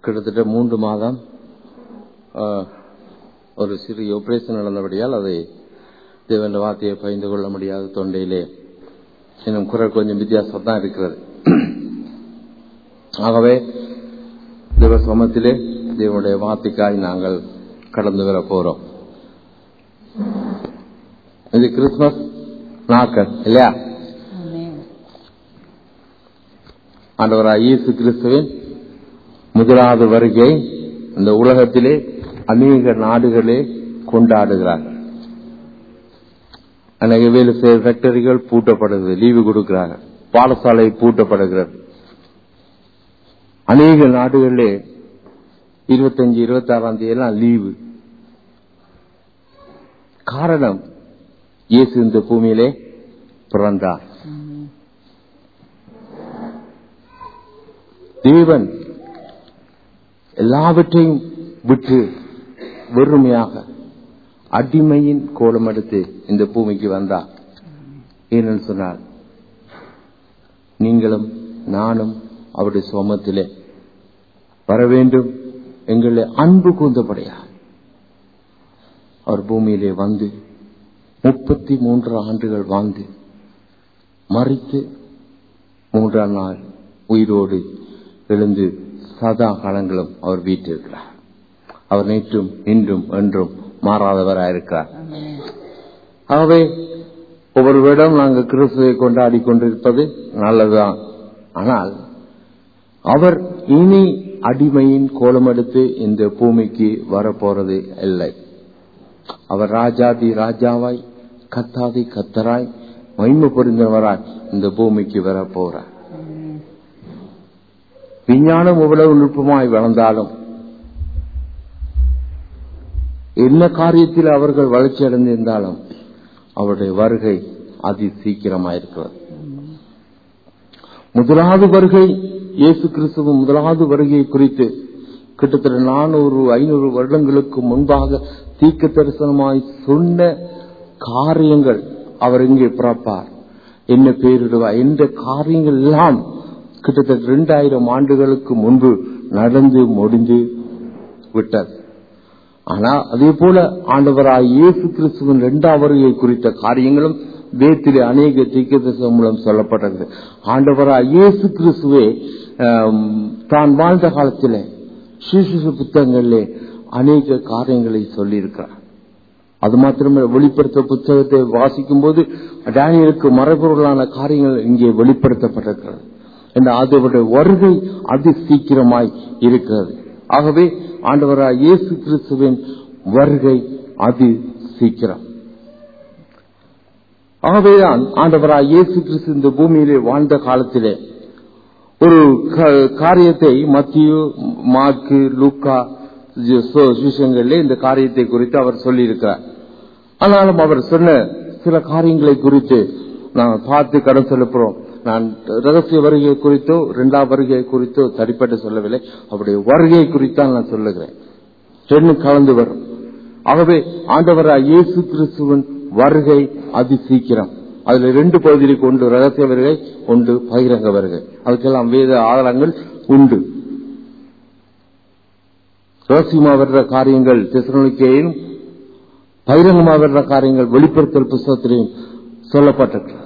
கிட்டத்தட்ட மூன்று மாதம் ஆஹ், ஒரு சிறிய ஆபரேஷன் நடந்தபடியால் அதை தேவன் வார்த்தையை பகிர்ந்து கொள்ள முடியாத தொண்டையிலே இன்னும் குரல் கொஞ்சம் வித்தியாசம் தான் இருக்கிறது ஆகவே தேவ சமத்திலே தேவனுடைய வார்த்தைக்காய் நாங்கள் கடந்து வர போறோம் இது கிறிஸ்துமஸ் நாட்கள் இல்லையா ஆண்டவராக இயேசு கிறிஸ்துவின் முதலாவது வருகை இந்த உலகத்திலே அநேக நாடுகளே கொண்டாடுகிறார்கள் அநேக வேலை செய்ய ஃபேக்டரிகள் பூட்டப்படுகிறது லீவு கொடுக்கிறாங்க பாடசாலை பூட்டப்படுகிறது அநேக நாடுகளிலே இருபத்தஞ்சு இருபத்தி ஆறாம் தேதி எல்லாம் லீவு காரணம் இயேசு இந்த பூமியிலே பிறந்தார் தேவன் எல்லாவற்றையும் விட்டு வெறுமையாக அடிமையின் கோலம் எடுத்து இந்த பூமிக்கு வந்தார் ஏனென்று சொன்னால் நீங்களும் நானும் அவருடைய சோமத்திலே வர வேண்டும் எங்களை அன்பு கூந்தப்படையா அவர் பூமியிலே வந்து முப்பத்தி மூன்று ஆண்டுகள் வாழ்ந்து மறித்து மூன்றாம் நாள் உயிரோடு எழுந்து சதா காலங்களும் அவர் வீட்டிருக்கிறார் அவர் நேற்றும் இன்றும் என்றும் மாறாதவராயிருக்கிறார் ஆகவே ஒவ்வொரு வருடம் நாங்கள் கிறிஸ்துவை கொண்டாடி கொண்டிருப்பது நல்லதுதான் ஆனால் அவர் இனி அடிமையின் கோலம் எடுத்து இந்த பூமிக்கு வரப்போறது இல்லை அவர் ராஜாதி ராஜாவாய் கத்தாதி கத்தராய் மகிமை புரிந்தவராய் இந்த பூமிக்கு வரப்போறார் விஞ்ஞானம் எவ்வளவு நுட்பமாய் வளர்ந்தாலும் என்ன காரியத்தில் அவர்கள் வளர்ச்சி அடைந்திருந்தாலும் அவருடைய வருகை அதி சீக்கிரமாயிருக்கிறது முதலாவது வருகை இயேசு கிறிஸ்துவ முதலாவது வருகை குறித்து கிட்டத்தட்ட நானூறு ஐநூறு வருடங்களுக்கு முன்பாக தீக்க தரிசனமாய் சொன்ன காரியங்கள் அவர் இங்கே பிறப்பார் என்ன பேரிடுவார் என்ற காரியங்கள் எல்லாம் கிட்டத்தட்ட இரண்டாயிரம் ஆண்டுகளுக்கு முன்பு நடந்து முடிந்து விட்டது ஆனா அதே போல ஆண்டவராய் இயேசு கிறிஸ்துவின் இரண்டாம் வருகை குறித்த காரியங்களும் வேத்திலே அநேக தீக்கதரிசனம் மூலம் சொல்லப்பட்டது ஆண்டவராய் இயேசு கிறிஸ்துவே ஆம், தான் வாழ்ந்த காலத்திலே சுவிசேஷ புத்தகங்களிலே அநேக காரியங்களை சொல்லியிருக்கிறார் அது மாத்திரமே வெளிப்படுத்த புத்தகத்தை வாசிக்கும் போது டேனியலுக்கு மறைபொருளான காரியங்கள் இங்கே வெளிப்படுத்தப்பட்டிருக்கிறது இந்த அதனுடைய வருகை அதி சீக்கிரமாய் இருக்கிறது ஆகவே ஆண்டவராய் இயேசு கிறிஸ்துவின் வருகை அதி சீக்கிரம் ஆகவேதான் ஆண்டவராய் இயேசு கிறிஸ்து இந்த பூமியிலே வாழ்ந்த காலத்திலே ஒரு க- காரியத்தை மத்திய மார்க்கு லூக்கா சுவிசேஷங்களிலே இந்த காரியத்தை குறித்து அவர் சொல்லியிருக்கிறார் ஆனாலும் அவர் சொன்ன சில காரியங்களை குறித்து நான் பார்த்து கடன் செலுப்புறோம் நான் ரகசிய வருகை குறித்தோ இரண்டாம் வருகை குறித்தோ தனிப்பட்டு சொல்லவில்லை அவருடைய வருகை குறித்தான் நான் சொல்லுகிறேன் ரெண்டு கலந்து வரும் ஆகவே ஆண்டவராய் இயேசு கிறிஸ்துவின் வருகை அதி சீக்கிரம் அதுல ரெண்டு பகுதியில் ஒன்று ரகசிய வருகை ஒன்று பகிரங்க வருகை அதுக்கெல்லாம் வேத ஆதாரங்கள் உண்டு ரகசியமா வர்ற காரியங்கள் திசனொலிக்கையும் பகிரங்கமா வர்ற காரியங்கள் வெளிப்படுத்தல் புஸ்தகத்திலையும் சொல்லப்பட்டிருக்கிறது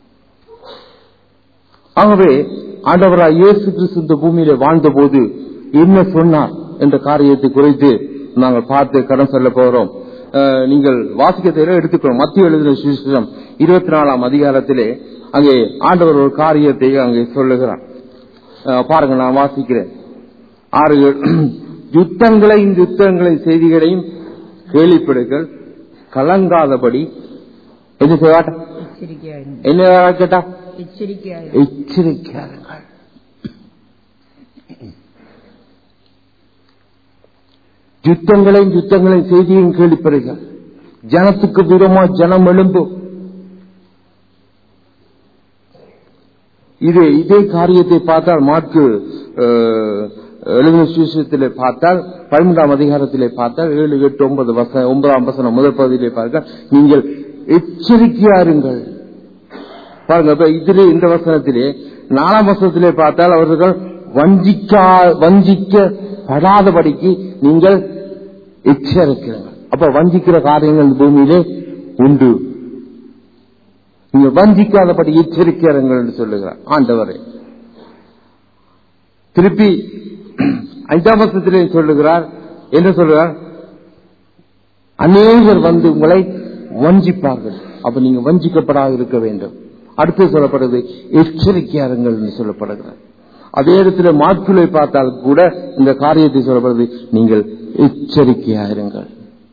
ஆகவே ஆண்டவராய் இயேசு கிறிஸ்து இந்த பூமியில வாழ்ந்த போது என்ன சொன்னார் என்ற காரியத்தை குறித்து நாங்கள் பார்த்து கடன் சொல்ல போகிறோம் அஹ், நீங்கள் வாசிக்க தேர்வு எடுத்துக்கணும் மத்திய எழுதின சுவிசேஷம் இருபத்தி நாலாம் அதிகாரத்திலே அங்கே ஆண்டவர் ஒரு காரியத்தை அங்கே சொல்லுகிறார் அஹ், பாருங்க நான் வாசிக்கிறேன் ஆறு ஏழு. யுத்தங்களையும் யுத்தங்களையும் செய்திகளையும் கேள்விப்படுங்கள் கலங்காதபடி என்ன செய்வாட்ட எச்சரிக்கையாயிருங்கள் என்ன கேட்டா எச்சரிக்கையாயிருங்கள் எச்சரிக்கையாருங்கள் யுத்தங்களையும் யுத்தங்களையும் செய்தியும் கேள்விப்படுங்கள் ஜனத்துக்கு விதமா ஜனம் எழும்பும் இது இதே காரியத்தை பார்த்தால் மார்க்கு அஹ், எழுதின சுவிசேஷத்திலே பார்த்தால் பதிமூன்றாம் அதிகாரத்திலே பார்த்தால் ஏழு எட்டு ஒன்பது வசன ஒன்பதாம் வசனம் முதல் பகுதியிலே பார்த்தால் நீங்கள் எச்சரிக்கையாருங்கள் பாருங்க இப்ப இதிலே இந்த வசனத்திலே நாலாம் வசனத்திலே பார்த்தால் அவர்கள் வஞ்சிக்கா வஞ்சிக்க வஞ்சிக்கப்படாதபடிக்கு நீங்கள் எச்சரிக்கிறீர்கள் அப்ப வஞ்சிக்கிற காரியங்கள் இந்த பூமியிலே உண்டு நீங்க வஞ்சிக்காதபடி எச்சரிக்கிறீர்கள் என்று சொல்லுகிறார் ஆண்டவரே திருப்பி ஐந்தாம் வருஷத்திலே சொல்லுகிறார் என்ன சொல்லுகிறார் அநேகர் வந்து உங்களை வஞ்சிப்பார்கள் அப்ப நீங்க வஞ்சிக்கப்படாத இருக்க வேண்டும் அடுத்து சொல்லப்படுது எச்சரிக்கையாருங்கள் என்று சொல்லப்படுகிறார் அதே இடத்துல மாட்களை பார்த்தால் கூட இந்த காரியத்தை சொல்லப்படுது நீங்கள் எச்சரிக்கையாயிருங்கள்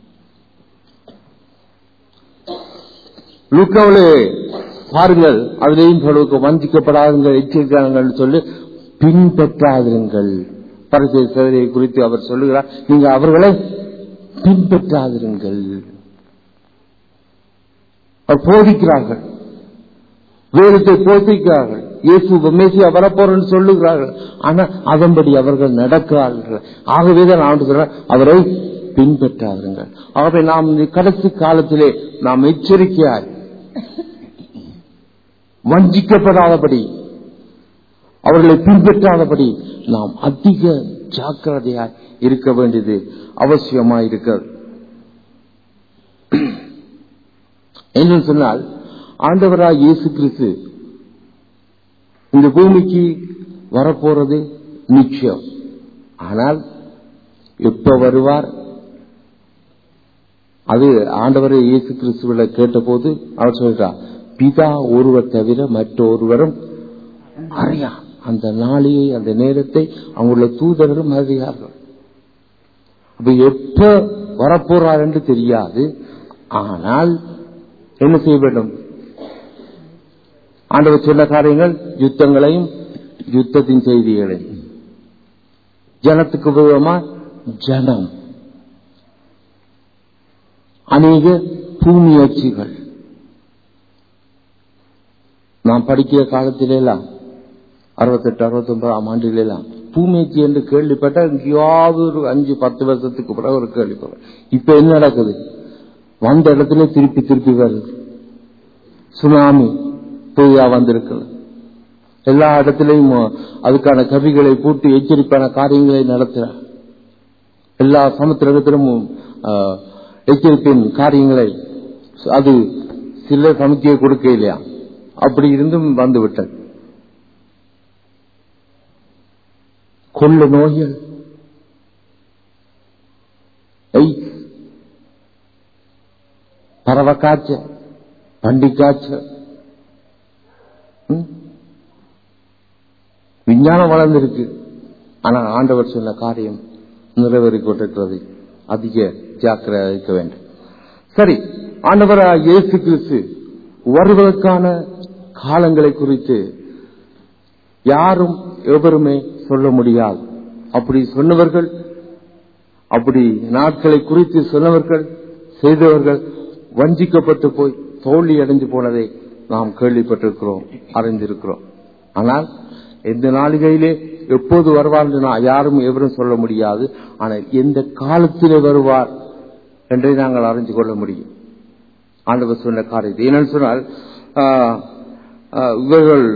லுக்காவிலே பாருங்கள் அதிலேயும் சொல்லுக்கு வஞ்சிக்கப்படாதுங்கள் எச்சரிக்கையாருங்கள் சொல்லி பின்பற்றாதிருங்கள் பரிசை சேவையை குறித்து அவர் சொல்லுகிறார் நீங்க அவர்களை பின்பற்றாதிருங்கள் அவர் போதிக்கிறார்கள் வேதத்தை போதிக்கிறார்கள் இயேசு மேசியா வரப்போறன்னு சொல்லுகிறார்கள் ஆனா அதன்படி அவர்கள் நடக்கிறார்கள் ஆகவேதான் நான் சொல்றேன் அவரை பின்பற்றாருங்கள் ஆகவே நாம் இந்த கடைசி காலத்திலே நாம் எச்சரிக்கையாய் வஞ்சிக்கப்படாதபடி அவர்களை பின்பற்றாதபடி நாம் அதிக ஜாக்கிரதையாய் இருக்க வேண்டியது அவசியமாய் இருக்கிறது என்று சொன்னால் ஆண்டவராய் இயேசு கிறிஸ்து இந்த பூமிக்கு வரப்போறது நிச்சயம் ஆனால் எப்ப வருவார் அது ஆண்டவரை இயேசு கிறிஸ்துவில கேட்டபோது அவர் சொல்றார் பிதா ஒருவர் தவிர மற்றொருவரும் அறியா அந்த நாளையை அந்த நேரத்தை அவங்களுடைய தூதர்களும் அறியார்கள் அப்ப எப்ப வரப்போறார் என்று தெரியாது ஆனால் என்ன செய்ய வேண்டும் ஆண்டவர் சொன்ன காரியங்கள் யுத்தங்களையும் யுத்தத்தின் செய்திகளையும் ஜனத்துக்கு விரோதமா ஜனம் அநேக பூமியட்சிகள் நாம் படிக்கிற காலத்திலெல்லாம் அறுபத்தெட்டு அறுபத்தி ஒன்பதாம் ஆண்டிலெல்லாம் பூமியச்சி என்று கேள்விப்பட்ட எங்கேயாவது ஒரு அஞ்சு பத்து வருஷத்துக்கு பிறகு ஒரு கேள்விப்படுறோம் இப்ப என்ன நடக்குது வந்த இடத்துல திருப்பி திருப்பி வருது சுனாமி புதியா வந்திருக்கிறது எல்லா இடத்திலையும் அதுக்கான கவிகளை பூட்டி எச்சரிப்பான காரியங்களை நடத்துறார் எல்லா சமுத்திரத்திலும் எச்சரிப்பின் காரியங்களை அது சில சமுத்தியை கொடுக்க இல்லையா அப்படி இருந்தும் வந்து விட்டது கொள்ள நோய்கள் பறவை காய்ச்சல் பண்டி காய்ச்சல் விஞ்ஞானம் வளர்ந்திருக்கு ஆனா ஆண்டவர் சொன்ன காரியம் நிறைவேறி கொண்டிருக்கிறது அதிக ஜாக்கிரதை இருக்க வேண்டும் சரி ஆண்டவர் இயேசு கிறிஸ்து வருவதற்கான காலங்களை குறித்து யாரும் எவருமே சொல்ல முடியாது அப்படி சொன்னவர்கள் அப்படி நாட்களை குறித்து சொன்னவர்கள் செய்தவர்கள் வஞ்சிக்கப்பட்டு போய் தோல்வி அடைந்து போனதை நாம் கேள்விப்பட்டிருக்கிறோம் அறிந்திருக்கிறோம் ஆனால் எந்த நாளிகையிலே எப்போது வருவார் என்று நான் யாரும் எவரும் சொல்ல முடியாது ஆனால் எந்த காலத்திலே வருவார் என்றே நாங்கள் அறிந்து கொள்ள முடியும் ஆண்டவர் சொன்ன காரியத்தை என்னன்னு சொன்னால் இவர்கள்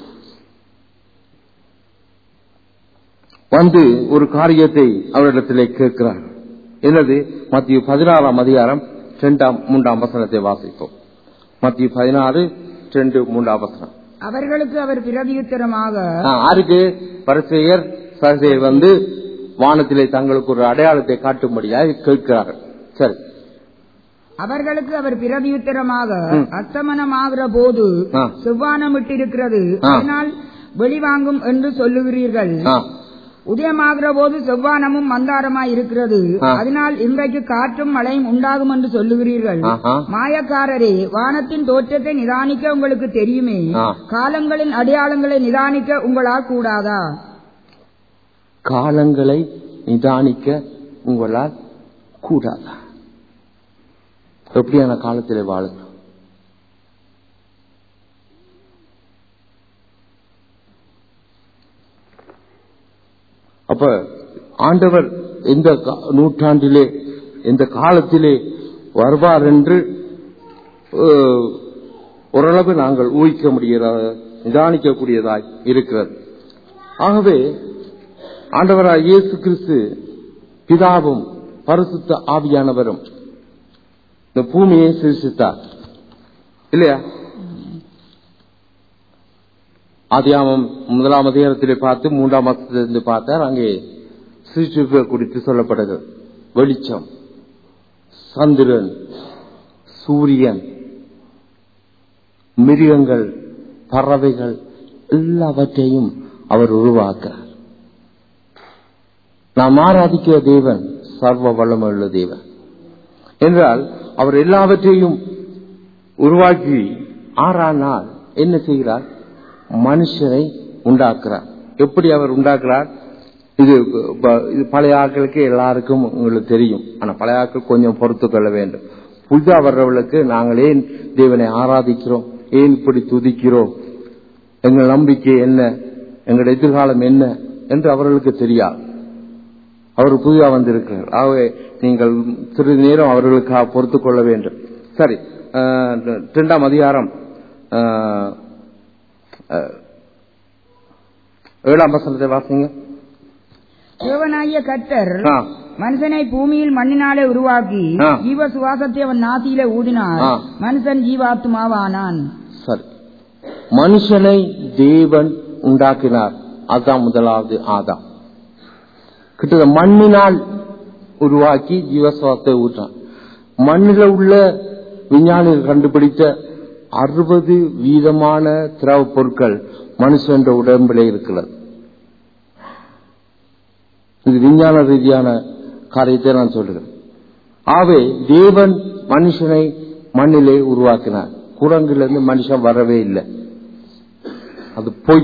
வந்து ஒரு காரியத்தை அவரிடத்திலே கேட்கிறார் என்னது மத்திய பதினாறாம் அதிகாரம் இரண்டாம் மூன்றாம் வசனத்தை வாசிப்போம் மத்திய பதினாறு ரெண்டு மூன்றாம் வசனம் அவர்களுக்கு அவர் பிரதியுத்தரமாக ஆருக்கு பரிசெயர் சரிசெயர் வந்து வானத்திலே தங்களுக்கு ஒரு அடையாளத்தை காட்டும்படியாக கேட்கிறார்கள் சரி அவர்களுக்கு அவர் பிரதியுத்தரமாக அஸ்தமனமாகிற போது ஆ. செவ்வானமிட்டிருக்கிறது ஆ. அதனால் வெளிவாங்கும் என்று சொல்லுகிறீர்கள் ஆ, உதயமாகிற போது செவ்வானமும் மந்தாரமாய் இருக்கிறது ஆ. அதனால் இன்றைக்கு காற்றும் மழையும் உண்டாகும் என்று சொல்லுகிறீர்கள் ஆஹா. மாயக்காரரே வானத்தின் தோற்றத்தை நிதானிக்க உங்களுக்கு தெரியுமே ஆ. காலங்களின் அடையாளங்களை நிதானிக்க உங்களால் கூடாதா காலங்களை நிதானிக்க உங்களால் கூடாதா எப்படியான காலத்திலே வாழுங்க அப்ப ஆண்டவர் எந்த கா- நூற்றாண்டிலே எந்த காலத்திலே வருவார் என்று அஹ், ஓரளவு நாங்கள் ஊகிக்க முடியத நிதானிக்கக்கூடியதாய் இருக்கிறது ஆகவே ஆண்டவராக இயேசு கிறிஸ்து பிதாவும் பரிசுத்த ஆவியானவரும் இந்த பூமியை சிருஷ்டித்தார் இல்லையா ஆதியாமம் முதலாம் அதிகாரத்திலே பார்த்து மூன்றாம் மாசத்திலிருந்து பார்த்தார் அங்கே சிருஷ்டிப்பு குறித்து சொல்லப்படுகிறது வெளிச்சம் சந்திரன் சூரியன் மிருகங்கள் பறவைகள் எல்லாவற்றையும் அவர் உருவாக்குறார் நாம் ஆராதிக்கிற தேவன் சர்வ வல்லமுள்ள தேவன் என்றால் அவர் எல்லாவற்றையும் உருவாக்கி ஆறாம் நாள் என்ன செய்கிறார் மனுஷனை உண்டாக்குறார் எப்படி அவர் உண்டாக்குறார் இது ப- இது பழைய ஆட்களுக்கு எல்லாருக்கும் உங்களுக்கு தெரியும் ஆனா பழைய ஆட்கள் கொஞ்சம் பொறுத்து கொள்ள வேண்டும் புதிதா வர்றவர்களுக்கு நாங்கள் ஏன் தேவனை ஆராதிக்கிறோம் ஏன் இப்படி துதிக்கிறோம் எங்கள் நம்பிக்கை என்ன எங்கள் எதிர்காலம் என்ன என்று அவர்களுக்கு தெரியாது அவர் புதிதாக வந்திருக்கிறார் ஆகவே நீங்கள் சிறிது நேரம் அவர்களுக்காக பொறுத்துக் கொள்ள வேண்டும் சரி அஹ், இரண்டாம் அதிகாரம் அஹ், அஹ், ஏழாம் வசனத்தை வாசிங்க தேவனாகிய கர்த்தர் ஆ, மனுஷனை பூமியில் மண்ணினாலே உருவாக்கி ஆ. ஜீவ சுவாசத்தை அவன் நாசியிலே ஊதினார் ஆ. மனுஷன் ஜீவாத்மாவானான் சரி மனுஷனை தேவன் உண்டாக்கினார் அதுதான் முதலாவது ஆதாம் கிட்ட மண்ணினால் உருவாக்கி ஜீவசுவாசத்தை ஊற்றான் மண்ணில் உள்ள விஞ்ஞானிகள் கண்டுபிடித்த அறுபது வீதமான திரவ பொருட்கள் மனுஷன் உடம்பிலே இருக்கிறது இது விஞ்ஞான ரீதியான காரியத்தை நான் சொல்கிறேன் ஆகவே தேவன் மனுஷனை மண்ணிலே உருவாக்கினார் குரங்கிலிருந்து மனுஷன் வரவே இல்லை அது பொய்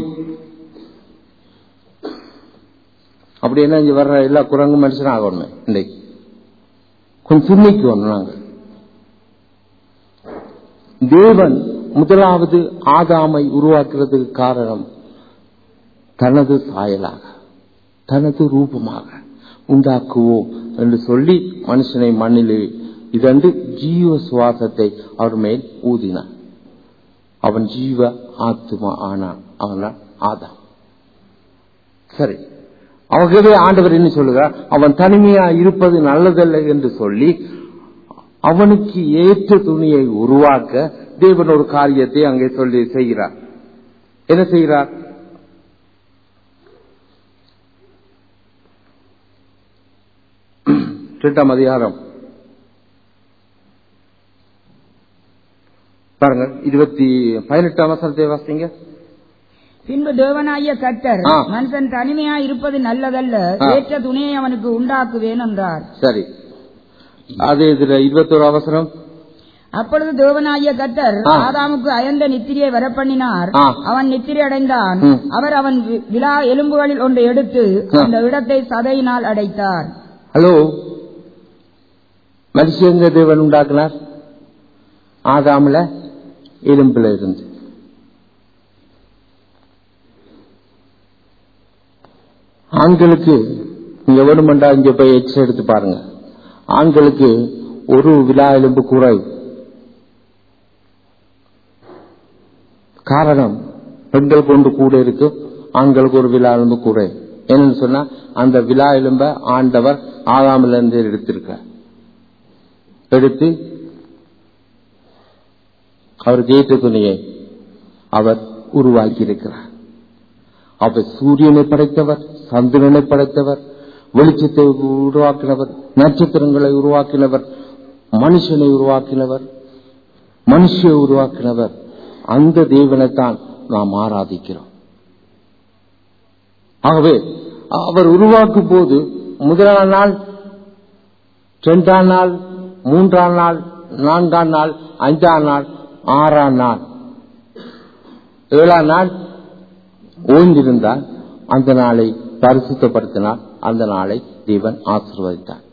அப்படி என்ன இங்க வர்ற எல்லா குரங்கும் மனுஷன் ஆகணும் இன்னைக்கு கொஞ்சம் சிந்திக்கணும் நாங்கள் தேவன் முதலாவது ஆதாமை உருவாக்குறதுக்கு காரணம் தனது சாயலாக தனது ரூபமாக உண்டாக்குவோம் என்று சொல்லி மனுஷனை மண்ணிலே இதண்டு ஜீவ சுவாசத்தை அவர் மேல் ஊதினார் அவன் ஜீவ ஆத்மா ஆனான் அவனால் ஆதாம் சரி அவகவே ஆண்டவர் என்ன சொல்லுகிறார் அவன் தனிமையா இருப்பது நல்லதல்ல என்று சொல்லி அவனுக்கு ஏற்ற துணியை உருவாக்க தேவன் ஒரு காரியத்தை அங்கே சொல்லி செய்கிறார் என்ன செய்கிறார் எட்டாம் அதிகாரம் பாருங்க இருபத்தி பதினெட்டாம் வசனத்தை வாசிங்க பின்பு தேவனாகிய கர்த்தர் ஆ. மனுஷன் தனிமையா இருப்பது நல்லதல்ல ஆ. ஏற்ற துணையை அவனுக்கு உண்டாக்குவேன் என்றார் சரி அது இதுல இருபத்தோரு அவசரம் அப்பொழுது தேவனாகிய கர்த்தர் ஆ. ஆதாமுக்கு அயர்ந்த நித்திரியை வரப்பண்ணினார் ஆ. அவன் நித்திரை அடைந்தான் ம். அவர் அவன் வி- விலா எலும்புகளில் ஒன்றை எடுத்து ஆ. அந்த இடத்தை சதையினால் அடைத்தார் ஹலோ மனுஷங்க தேவன் உண்டாக்குனார் ஆதாம்ல எலும்புல இருந்து ஆண்களுக்கு நீங்க வேணுமெண்டா இங்க போய் எக்ஸ் எடுத்து பாருங்க ஆண்களுக்கு ஒரு விழா எலும்பு குறைவு காரணம் பெண்களுக்கு ஒன்று கூட இருக்கு ஆண்களுக்கு ஒரு விழா எலும்பு குறை என்னன்னு சொன்னா அந்த விழா எலும்ப ஆண்டவர் ஆதாமில இருந்து எடுத்திருக்க எடுத்து அவர் ஜெயித்த துணியை அவர் உருவாக்கி இருக்கிறார் அவர் சூரியனை படைத்தவர் சந்திரனை படைத்தவர் வெளிச்சத்தை உருவாக்கினவர் நட்சத்திரங்களை உருவாக்கினவர் மனுஷனை உருவாக்கினவர் மனுஷியை உருவாக்கினவர் அந்த தேவனைத்தான் நாம் ஆராதிக்கிறோம் ஆகவே அவர் உருவாக்கும் போது முதலாம் நாள் இரண்டாம் நாள் மூன்றாம் நாள் நான்காம் நாள் அஞ்சாம் நாள் ஆறாம் நாள் ஏழாம் நாள் ஓய்ந்திருந்தால் அந்த நாளை பரிசுத்தப்படுத்தினார் அந்த நாளை தேவன் ஆசீர்வதித்தார்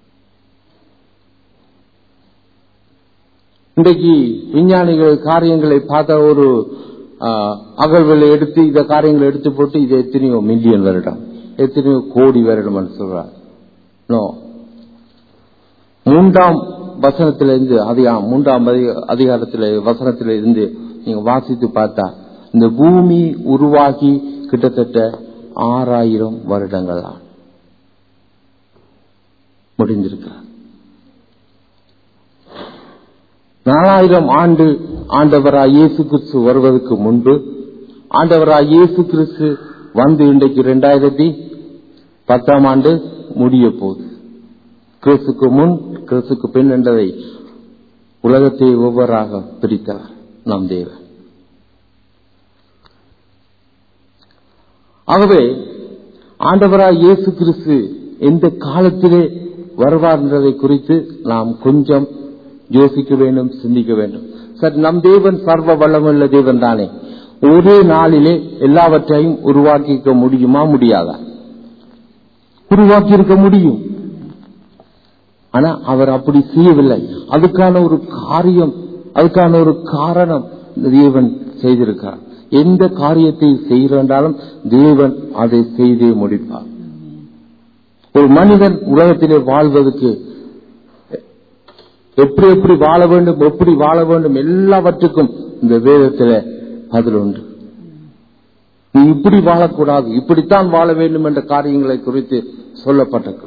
இன்றைக்கு விஞ்ஞானிகள் காரியங்களை பார்த்த ஒரு ஆஹ், அகழ்வுகளை எடுத்து இந்த காரியங்களை எடுத்து போட்டு இது எத்தனையோ மில்லியன் வருடம் எத்தனையோ கோடி வருடம் சொல்றார் நோ மூன்றாம் வசனத்திலிருந்து அதிகம் மூன்றாம் அதிக- அதிகாரத்தில வசனத்தில இருந்து நீங்க வாசித்து பார்த்தா இந்த பூமி உருவாகி கிட்டத்தட்ட ஆறாயிரம் வருடங்களா முடிந்திருக்கிறார் நாலாயிரம் ஆண்டு ஆண்டவராய் இயேசு கிறிஸ்து வருவதற்கு முன்பு ஆண்டவராய் இயேசு கிறிஸ்து வந்து இன்றைக்கு இரண்டாயிரத்தி பத்தாம் ஆண்டு முடிய போகுது கிறிஸ்துக்கு முன் கிறிஸ்துக்கு பின் என்றதை உலகத்தை ஒவ்வொருவராக பிரித்தவர் நம் தேவன் ஆகவே ஆண்டவராய் இயேசு கிறிஸ்து எந்த காலத்திலே வருவார் என்பதை குறித்து நாம் கொஞ்சம் யோசிக்க வேண்டும் சிந்திக்க வேண்டும் சார் நம் தேவன் சர்வ வல்லமுள்ள தேவன் தானே ஒரே நாளிலே எல்லாவற்றையும் உருவாக்கிக்க முடியுமா முடியாதா உருவாக்கி இருக்க முடியும் ஆனா அவர் அப்படி செய்யவில்லை அதுக்கான ஒரு காரியம் அதுக்கான ஒரு காரணம் தேவன் செய்திருக்கிறார் எந்த காரியத்தை செய்கிறாலும் தேவன் அதை செய்தே முடிப்பார் ஒரு மனிதன் உலகத்திலே வாழ்வதற்கு எப்படி எப்படி வாழ வேண்டும் எப்படி வாழ வேண்டும் எல்லாவற்றுக்கும் இந்த வேதத்தில பதில் உண்டு நீ இப்படி வாழக்கூடாது இப்படித்தான் வாழ வேண்டும் என்ற காரியங்களை குறித்து சொல்லப்பட்டிருக்கிறது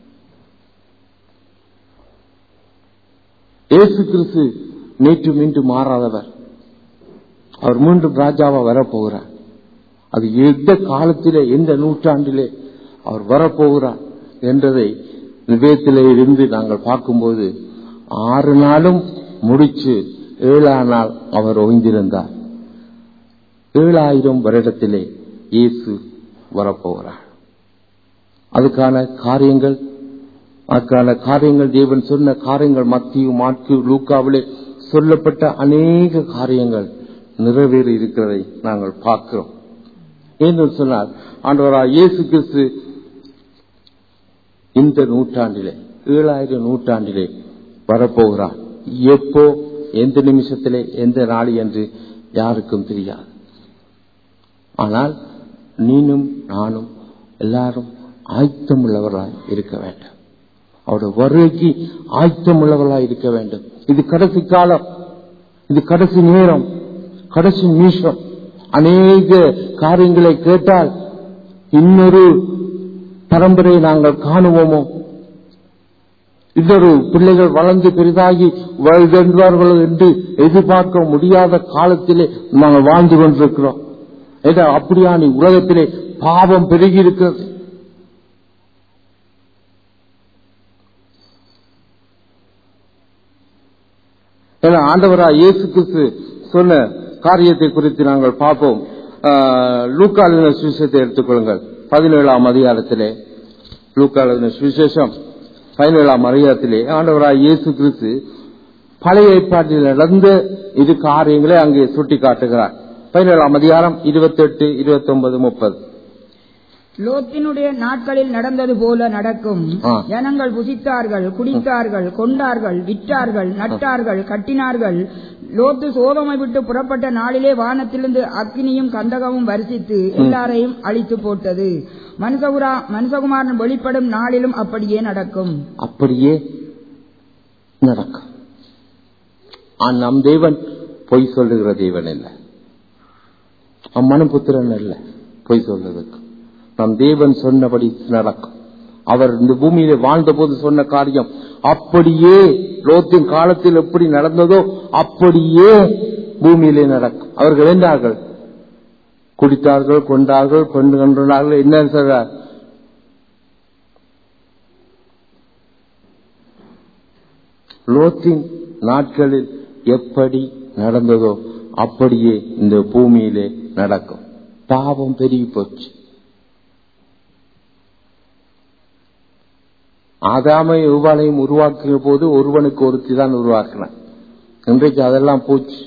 இயேசு கிறிஸ்து நேற்று மீண்டும் மாறாதவர் அவர் மீண்டும் ராஜாவா வரப்போகிறார் அது எந்த காலத்திலே எந்த நூற்றாண்டிலே அவர் வரப்போகிறார் என்றதை நிவேத்திலே இருந்து நாங்கள் பார்க்கும்போது ஆறு நாளும் முடிச்சு ஏழாம் நாள் அவர் ஓய்ந்திருந்தார் ஏழாயிரம் வருடத்திலே இயேசு வரப்போகிறார் அதுக்கான காரியங்கள் அதுக்கான காரியங்கள் தேவன் சொன்ன காரியங்கள் மத்திய மாற்கு லூக்காவிலே சொல்லப்பட்ட அநேக காரியங்கள் நிறைவேறி இருக்கிறதை நாங்கள் பார்க்கிறோம் என்று சொன்னால் ஆண்டவராக இயேசு கிறிஸ்து இந்த நூற்றாண்டிலே ஏழாயிரம் நூற்றாண்டிலே வரப்போகிறார் எப்போ எந்த நிமிஷத்திலே எந்த நாள் என்று யாருக்கும் தெரியாது ஆனால் நீனும் நானும் எல்லாரும் ஆயத்தம் உள்ளவர்களாய் இருக்க வேண்டும் அவருடைய வருகைக்கு ஆயத்தம் உள்ளவர்களாய் இருக்க வேண்டும் இது கடைசி காலம் இது கடைசி நேரம் கடைசி நிமிஷம் அநேக காரியங்களை கேட்டால் இன்னொரு பரம்பரையை நாங்கள் காணுவோமோ இன்னொரு பிள்ளைகள் வளர்ந்து பெரிதாகி வாழ்கின்றார்கள் என்று எதிர்பார்க்க முடியாத காலத்திலே நாங்கள் வாழ்ந்து கொண்டிருக்கிறோம் ஏதா அப்படியா நீ உலகத்திலே பாவம் பெருகி இருக்கிறது ஏன்னா ஆண்டவரா இயேசு கிறிஸ்து சொன்ன காரியத்தை குறித்து நாங்கள் பார்ப்போம் லூக்காலின சுவிசேஷத்தை எடுத்துக்கொள்ளுங்கள் பதினேழாம் அதிகாரத்திலே லூக்காலின சுவிசேஷம் பதினேழாம் அதிகாரத்திலே ஆண்டவராய் இயேசு கிறிஸ்து பழைய ஏற்பாட்டில் நடந்த இது காரியங்களை அங்கே சுட்டி காட்டுகிறார் பதினேழாம் அதிகாரம் இருபத்தி எட்டு இருபத்தி ஒன்பது முப்பது லோத்தினுடைய நாட்களில் நடந்தது போல நடக்கும் ஆ. ஜனங்கள் புசித்தார்கள் குடித்தார்கள் கொண்டார்கள் விற்றார்கள் நட்டார்கள் கட்டினார்கள் லோத்து சோதமை விட்டு புறப்பட்ட நாளிலே வானத்திலிருந்து அக்னியும் கந்தகமும் வரிசித்து எல்லாரையும் அழித்து போட்டது மனுசகுரா மனுசகுமாரன் வெளிப்படும் நாளிலும் அப்படியே நடக்கும் அப்படியே நடக்கும் ஆனா நம் தேவன் பொய் சொல்லுகிற தேவன் இல்லை அம்மனு புத்திரன் இல்லை பொய் சொல்றதுக்கு நம் தேவன் சொன்னபடி நடக்கும் அவர் இந்த பூமியில வாழ்ந்த போது சொன்ன காரியம் அப்படியே லோத்தின் காலத்தில் எப்படி நடந்ததோ அப்படியே பூமியிலே நடக்கும் அவர்கள் என்றார்கள் குடித்தார்கள் கொண்டார்கள் கொண்டு கொண்டார்கள் என்ன சொல்றார் லோத்தின் நாட்களில் எப்படி நடந்ததோ அப்படியே இந்த பூமியிலே நடக்கும் பாவம் பெருகி போச்சு ஆதாமை யுவாலையும் உருவாக்கிய போது ஒருவனுக்கு ஒருத்தி தான் உருவாக்கினான் இன்றைக்கு அதெல்லாம் போச்சு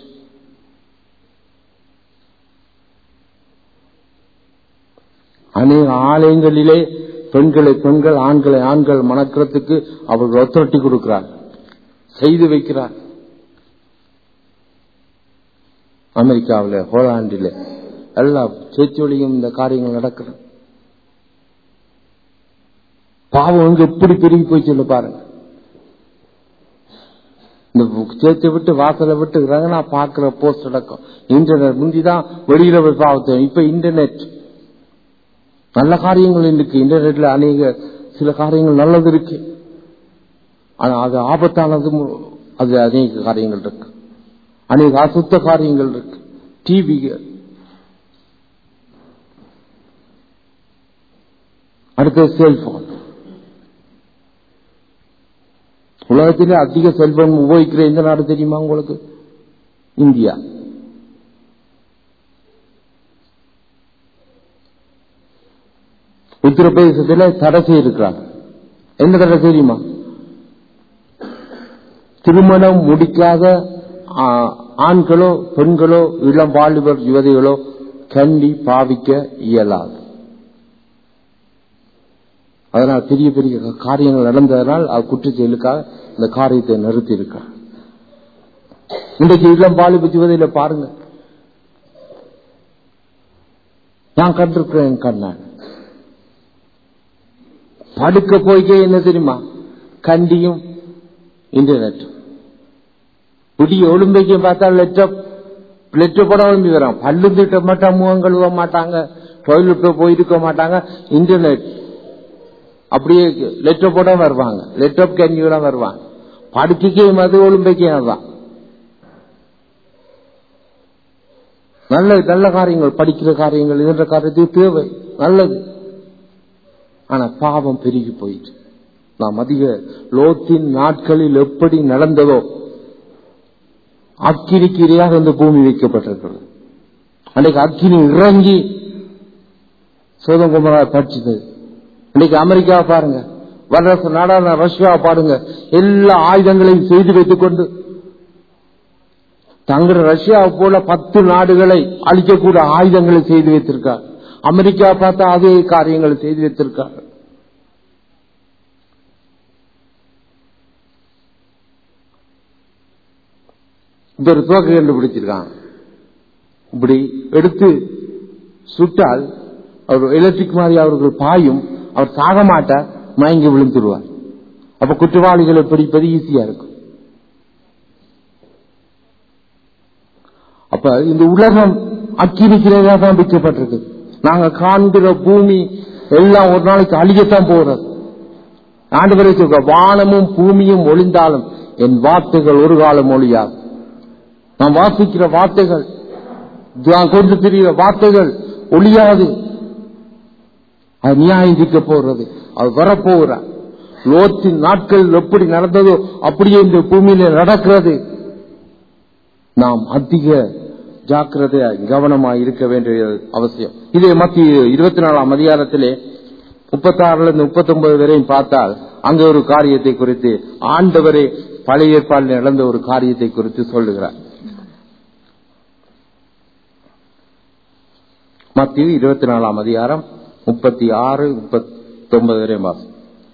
அநேக ஆலயங்களிலே பெண்களை பெண்கள் ஆண்களை ஆண்கள் மணக்கிறதுக்கு அவர்கள் ஒத்தரட்டி கொடுக்கிறார் செய்து வைக்கிறார் அமெரிக்காவில் ஹோலாண்டில் எல்லா சேர்ச்சியோடையும் இந்த காரியங்கள் நடக்கிறது பாவம் அங்க எப்படி பெருகி போய் சொல்ல பாருங்க இந்த சேர்த்து விட்டு வாசலை விட்டு நான் பாக்குற போஸ்ட் நடக்கும் இன்டர்நெட் முந்திதான் வெளியில போய் பாவத்தை இப்ப இன்டர்நெட் நல்ல காரியங்கள் இருக்கு இன்டர்நெட்ல அநேக சில காரியங்கள் நல்லது இருக்கு ஆனா அது ஆபத்தானது அது அநேக காரியங்கள் இருக்கு அநேக அசுத்த காரியங்கள் இருக்கு டிவிகள் அடுத்தது செல்போன் உலகத்திலே அதிக செல்போன் உபயோகிக்கிற எந்த நாடு தெரியுமா உங்களுக்கு இந்தியா உத்தரப்பிரதேசத்தில் தடை செய்திருக்கிறாங்க என்ன தடை தெரியுமா திருமணம் முடிக்காத ஆ, ஆண்களோ பெண்களோ இளம் வாலிபர் யுவதிகளோ கண்டி பாவிக்க இயலாது அதனால் பெரிய பெரிய காரியங்கள் நடந்ததனால் அது குற்றச்செயலுக்காக இந்த காரியத்தை நிறுத்தி இருக்காங்க இன்றைக்கு இளம் வாலிப யுவதியில பாருங்க நான் கண்டிருக்கிறேன் என் கண்ணான் படுக்க போய்க்கே என்ன தெரியுமா கண்டியும் இன்டர்நெட் புதிய ஒலிம்பிக்கையும் பார்த்தா லெட்டப் லெட்டப் படம் ஒலிம்பி வரான் பல்லு திட்ட மாட்டான் முகம் கழுவ மாட்டாங்க டொய்லெட் போயிருக்க மாட்டாங்க இன்டர்நெட் அப்படியே லெட்டப் போட வருவாங்க லெட்டப் கஞ்சியோட வருவாங்க படுக்கைக்கும் அது ஒலிம்பிக்கையும் தான் நல்ல நல்ல காரியங்கள் படிக்கிற காரியங்கள் இதன்ற காரியத்துக்கு தேவை நல்லது ஆனா பாவம் பெருகி போயிட்டு நாம் அதிக லோத்தின் நாட்களில் எப்படி நடந்ததோ அக்கினிக்கு இரையாக இந்த பூமி வைக்கப்பட்டிருக்கிறது அன்றைக்கு அக்கினி இறங்கி சோதம் குமரா பறிச்சது இன்னைக்கு அமெரிக்கா பாருங்க வல்லரசு நாடான ரஷ்யா பாருங்க எல்லா ஆயுதங்களையும் செய்து வைத்துக் கொண்டு தங்கிற ரஷ்யா போல பத்து நாடுகளை அழிக்கக்கூடிய ஆயுதங்களை செய்து வைத்திருக்கார் அமெரிக்கா பார்த்தா அதே காரியங்களை செய்து வைத்திருக்கார் இப்ப ஒரு துவக்க கண்டுபிடிச்சிருக்காங்க இப்படி எடுத்து சுட்டால் அவர் எலக்ட்ரிக் மாதிரி அவர்கள் பாயும் அவர் சாக மாட்டார் மயங்கி விழுந்துருவார் அப்ப குற்றவாளிகளை பிடிப்பது ஈஸியா இருக்கும் அப்ப இந்த உலகம் அக்கினிக்கிறதா தான் விற்கப்பட்டிருக்கு நாங்க காண்கிற பூமி எல்லாம் ஒரு நாளைக்கு அழியத்தான் போறது ஆண்டு சொல்ற வானமும் பூமியும் ஒளிந்தாலும் என் வார்த்தைகள் ஒரு காலம் ஒழியாது நான் வாசிக்கிற வார்த்தைகள் நான் கொண்டு திரிகிற வார்த்தைகள் ஒழியாது அது நியாயம் போறது அது வரப்போகிற லோத்தின் நாட்கள் எப்படி நடந்ததோ அப்படியே இந்த பூமியில நடக்கிறது நாம் அதிக ஜாக்கிரதையா கவனமா இருக்க வேண்டிய அவசியம் இதே மத்திய இருபத்தி நாலாம் அதிகாரத்திலே முப்பத்தி ஆறுல இருந்து முப்பத்தி ஒன்பது வரையும் பார்த்தால் அங்க ஒரு காரியத்தை குறித்து ஆண்டவரே பழைய ஏற்பாடில் நடந்த ஒரு காரியத்தை குறித்து சொல்லுகிறார் மத்திய இருபத்தி நாலாம் அதிகாரம் முப்பத்தி ஆறு முப்பத்தி ஒன்பது வரை மாசம்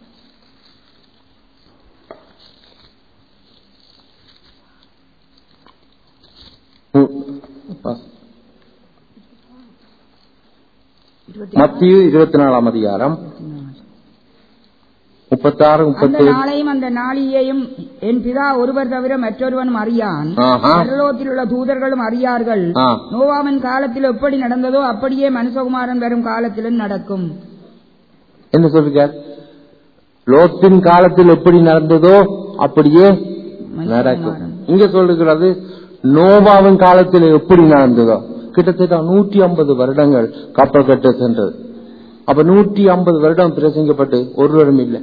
மத்திய இருபத்தி நாலாம் அதிகாரம் முப்பத்தாறு அந்த முப்பத்தி நாளையும் அந்த நாளியையும் என் பிதா ஒருவர் தவிர மற்றொருவனும் அறியான் ஆஹா. பரலோகத்தில் உள்ள தூதர்களும் அறியார்கள் ஆ. நோவாவின் காலத்தில் எப்படி நடந்ததோ அப்படியே மனுஷகுமாரன் வரும் காலத்திலும் நடக்கும் என்ன சொல்றார் லோத்தின் காலத்தில் எப்படி நடந்ததோ அப்படியே நடக்கும் இங்க சொல்லுகிறது நோவாவின் காலத்தில் எப்படி நடந்ததோ கிட்டத்தட்ட நூற்றி ஐம்பது வருடங்கள் கப்பல் கட்ட சென்றது அப்ப நூற்றி ஐம்பது வருடம் பிரசங்கப்பட்டு ஒருவரும் இல்லை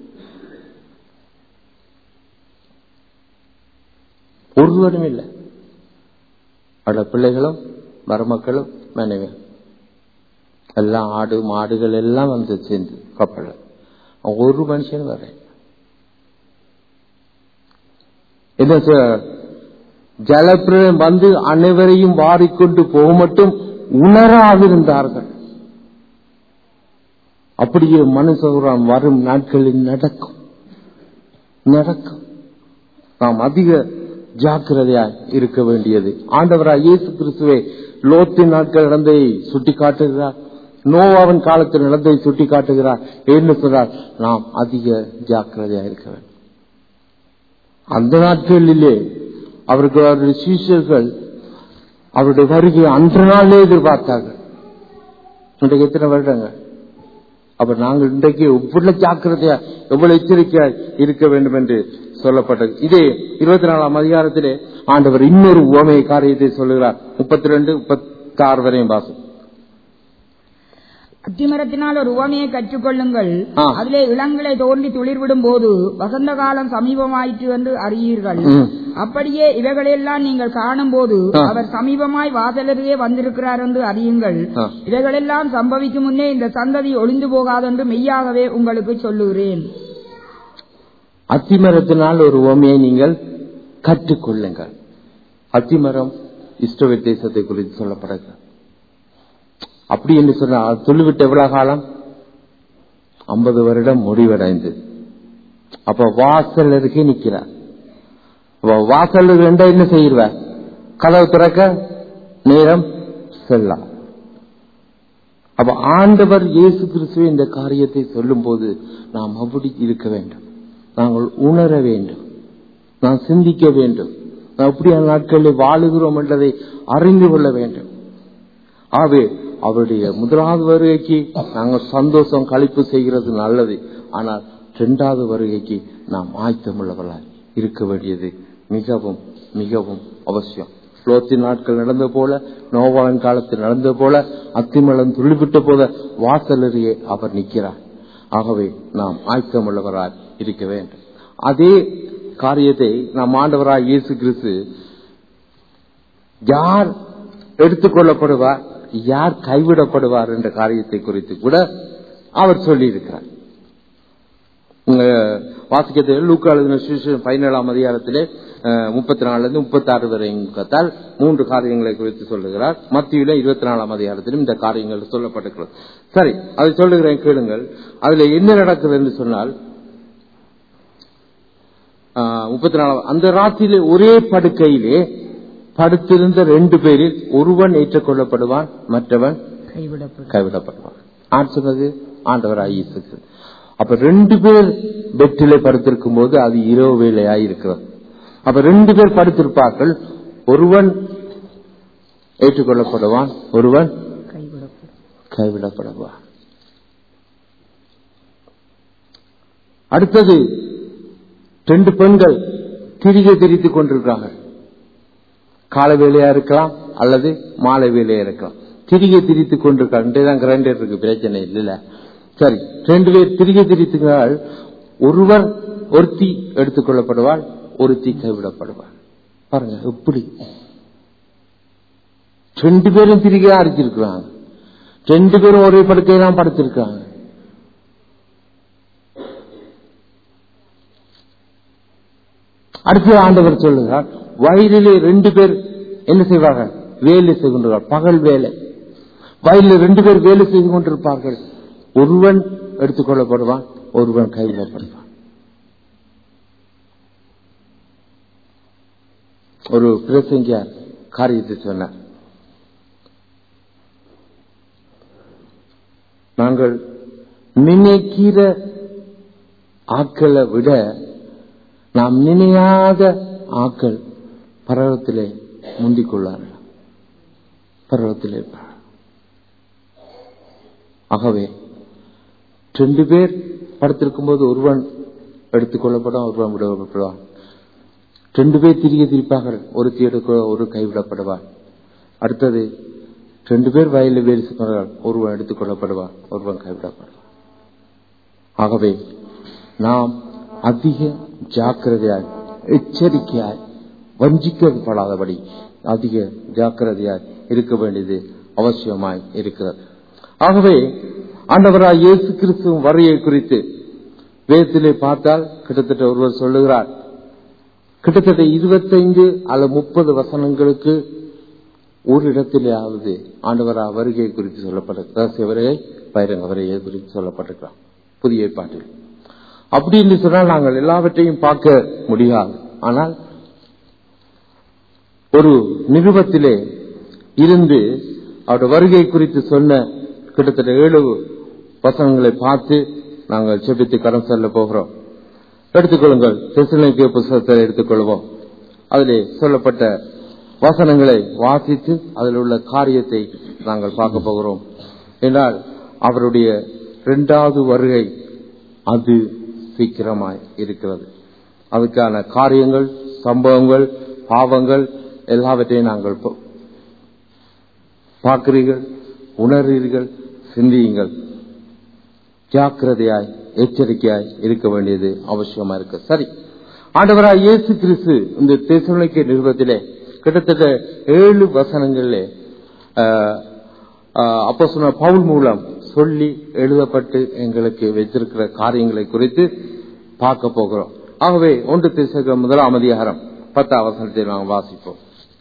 ஒருவரும் இல்லை அவட பிள்ளைகளும் மருமக்களும் மனைவி எல்லாம் ஆடு மாடுகள் எல்லாம் வந்து சேர்ந்து கப்பல்ல அவன் ஒரு மனுஷன் வர என்ன சொ- ஜலப்பிரளயம் வந்து அனைவரையும் வாரிக்கொண்டு போக மட்டும் உணராதிருந்தார்கள் அப்படியே மனுஷகுரம் வரும் நாட்களில் நடக்கும் நடக்கும் நாம் அதிக ஜாக்கிரதையாய் இருக்க வேண்டியது ஆண்டவராய் இயேசு கிறிஸ்துவே லோத்தின் நாட்கள் நடந்ததை சுட்டி காட்டுகிறார் நோவாவின் காலத்தில் நடந்ததை சுட்டி காட்டுகிறார் என்ன சொன்னார் நாம் அதிக ஜாக்கிரதையா இருக்க வேண்டும் அந்த நாட்களிலே அவருக்கு அவருடைய சீஷர்கள் அவருடைய வருகை அன்று நாளே எதிர்பார்த்தார்கள் இன்றைக்கு எத்தனை வருடங்கள் அப்ப நாங்கள் இன்றைக்கு எவ்வளவு ஜாக்கிரதையா எவ்வளவு எச்சரிக்கையா இருக்க வேண்டும் என்று சொல்லப்பட்டது இதே இருபத்தி நாலாம் அதிகாரத்திலே ஆண்டவர் இன்னொரு உவமை காரியத்தை சொல்லுகிறார் முப்பத்தி ரெண்டு முப்பத்தி ஆறு வரையும் பாசம் அத்திமரத்தினால் ஒரு உவமையை கற்றுக்கொள்ளுங்கள் ஆ. அதிலே இளங்களை தோன்றி துளிர்விடும் போது வசந்த காலம் சமீபமாயிற்று என்று அறியீர்கள் ம். அப்படியே இவைகளெல்லாம் நீங்கள் காணும் போது ஆ. அவர் சமீபமாய் வாசலருகே வந்திருக்கிறார் என்று அறியுங்கள் ஆ. இவைகளெல்லாம் சம்பவிக்கும் முன்னே இந்த சந்ததி ஒளிந்து போகாதென்று மெய்யாகவே உங்களுக்கு சொல்லுகிறேன் அத்திமரத்தினால் ஒரு உவமையை நீங்கள் கற்றுக்கொள்ளுங்கள் அத்திமரம் இஸ்ரவேல் தேசத்தை குறித்து சொல்லப்படுகிறது அப்படி என்று சொன்னால் சொல்லிவிட்டு எவ்வளவு காலம் ஐம்பது வருடம் முடிவடைந்து அப்ப வாசல் அருகே நிக்கிறார் அப்ப வாசல் ரெண்டா என்ன செய்வார் கதவு திறக்க நேரம் செல்லாம் அப்ப ஆண்டவர் இயேசு கிறிஸ்துவ இந்த காரியத்தை சொல்லும் போது நாம் அப்படி இருக்க வேண்டும் நாங்கள் உணர வேண்டும் நாம் சிந்திக்க வேண்டும் நாம் அப்படியான நாட்களில் வாழுகிறோம் என்றதை அறிந்து கொள்ள வேண்டும் ஆகவே அவருடைய முதலாவது வருகைக்கு நாங்கள் சந்தோஷம் கழிப்பு செய்கிறது நல்லது ஆனால் இரண்டாவது வருகைக்கு நாம் ஆயத்தமுள்ளவர்களாய் இருக்க வேண்டியது மிகவும் மிகவும் அவசியம் லோத்தின் நாட்கள் நடந்த போல நோவாவின் காலத்தில் நடந்த போல அத்திமலம் துள்ளிவிட்ட போல வாசலருகே அவர் நிற்கிறார் ஆகவே நாம் ஆயத்தமுள்ளவராய் இருக்க வேண்டும் அதே காரியத்தை நாம் ஆண்டவராய் இயேசு கிறிஸ்து யார் எடுத்துக்கொள்ளப்படுவார் யார் கைவிடப்படுவார் என்ற காரியத்தை குறித்து கூட அவர் சொல்லியிருக்கிறார் வாசிக்கத்தை லூக்கா எழுதின சுவிசேஷம் பதினேழாம் அதிகாரத்திலே முப்பத்தி நாலுல இருந்து முப்பத்தி ஆறு வரை கத்தால் மூன்று காரியங்களை குறித்து சொல்லுகிறார் மத்தியில இருபத்தி நாலாம் அதிகாரத்திலும் இந்த காரியங்கள் சொல்லப்பட்டிருக்கிறது சரி அதை சொல்லுகிறேன் கேளுங்கள் அதுல என்ன நடக்குது என்று சொன்னால் முப்பத்தி நாலாம் அந்த ராத்திரியிலே ஒரே படுக்கையிலே படுத்திருந்த ரெண்டு பேரில் ஒருவன் ஏற்றுக்கொள்ளப்படுவான் மற்றவன் கைவிடப்படும் கைவிடப்படுவான் ஆர் சொன்னது ஆண்டவர் ஐயசுக்கு அப்ப ரெண்டு பேர் பெட்டிலே படுத்திருக்கும் போது அது இரவு வேலையாய் இருக்கிறது அப்ப ரெண்டு பேர் படுத்திருப்பார்கள் ஒருவன் ஏற்றுக்கொள்ளப்படுவான் ஒருவன் கைவிடப்படும் கைவிடப்படுவான் அடுத்தது ரெண்டு பெண்கள் திரிகை திரித்துக் கொண்டிருக்கிறார்கள் காலை வேலையா இருக்கலாம் அல்லது மாலை வேலையா இருக்கலாம் திரிகை திரித்துக் கொண்டிருக்காங்க தான் கிரைண்டர் இருக்கு பிரச்சனை இல்ல சரி ரெண்டு பேர் திரிகை திரித்துக்கிறாள் ஒருவர் ஒருத்தி எடுத்துக்கொள்ளப்படுவாள் ஒருத்தி கைவிடப்படுவாள் பாருங்க எப்படி ரெண்டு பேரும் திரிகை அரைச்சிருக்கிறாங்க ரெண்டு பேரும் ஒரே படுக்கையெல்லாம் படுத்திருக்காங்க அடுத்து ஆண்டவர் சொல்லுகிறார் வயலிலே ரெண்டு பேர் என்ன செய்வார்கள் வேலை செய்து கொண்டிருப்பார் பகல் வேலை வயலில் ரெண்டு பேர் வேலை செய்து கொண்டிருப்பார்கள் ஒருவன் எடுத்துக்கொள்ளப்படுவான் ஒருவன் கைவிடப்படுவான் ஒரு பிரசங்கியார் காரியத்தை சொன்னார் நாங்கள் நினைக்கிற ஆக்களை விட நாம் நினையாத ஆக்கள் பருவத்திலே முந்திக் கொள்ளார்கள் பருவத்திலே ஆகவே ரெண்டு பேர் படுத்திருக்கும் போது ஒருவன் எடுத்துக்கொள்ளப்படும் ஒருவன் விடப்படுவான் ரெண்டு பேர் திரிகை திரிப்பார்கள் ஒரு எடுக்க ஒரு கைவிடப்படுவார் அடுத்தது ரெண்டு பேர் வயலில் வேலை செய்வார்கள் ஒருவன் எடுத்துக்கொள்ளப்படுவான் ஒருவன் கைவிடப்படுவான் ஆகவே நாம் அதிக ஜாக்கிரதையாய் எச்சரிக்கையாய் வஞ்சிக்கப்படாதபடி அதிக ஜாக்கிரதையாய் இருக்க வேண்டியது அவசியமாய் இருக்கிறது ஆகவே ஆண்டவராய் இயேசு கிறிஸ்துவின் வரையை குறித்து வேதத்திலே பார்த்தால் கிட்டத்தட்ட ஒருவர் சொல்லுகிறார் கிட்டத்தட்ட இருபத்தைந்து அல்லது முப்பது வசனங்களுக்கு ஒரு இடத்திலேயாவது ஆண்டவரா வருகை குறித்து சொல்லப்பட்டிருக்கிறார் ரகசிய வருகை பயிரங்க வருகை குறித்து சொல்லப்பட்டிருக்கிறார் புதிய ஏற்பாட்டில் அப்படி என்று சொன்னால் நாங்கள் எல்லாவற்றையும் பார்க்க முடியாது ஆனால் ஒரு நிருபத்திலே இருந்து அவருடைய வருகை குறித்து சொன்ன கிட்டத்தட்ட ஏழு வசனங்களை பார்த்து நாங்கள் செபித்து கடன் செல்ல போகிறோம் எடுத்துக்கொள்ளுங்கள் தெசலோனிக்கேய புஸ்தகத்தை எடுத்துக்கொள்வோம் அதிலே சொல்லப்பட்ட வசனங்களை வாசித்து அதில் உள்ள காரியத்தை நாங்கள் பார்க்க போகிறோம் என்றால் அவருடைய இரண்டாவது வருகை அது சீக்கிரமாய் இருக்கிறது அதுக்கான காரியங்கள் சம்பவங்கள் பாவங்கள் எல்லாவற்றையும் நாங்கள் ப- பார்க்கிறீர்கள் உணர்றீர்கள் சிந்தியுங்கள் ஜாக்கிரதையாய் எச்சரிக்கையாய் இருக்க வேண்டியது அவசியமா இருக்கு சரி ஆண்டவராய் இயேசு கிறிஸ்து இந்த தேசநிலைக்கு நிறுவத்திலே கிட்டத்தட்ட ஏழு வசனங்களிலே அப்போ சொன்ன பவுல் மூலம் சொல்லி எழுதப்பட்டு எங்களுக்கு வைத்திருக்கிற காரியங்களை குறித்து பார்க்க போகிறோம் ஆகவே ஒன்று தேச முதலாம் அதிகாரம் பத்தாம் வசனத்தை நாம் வாசிப்போம்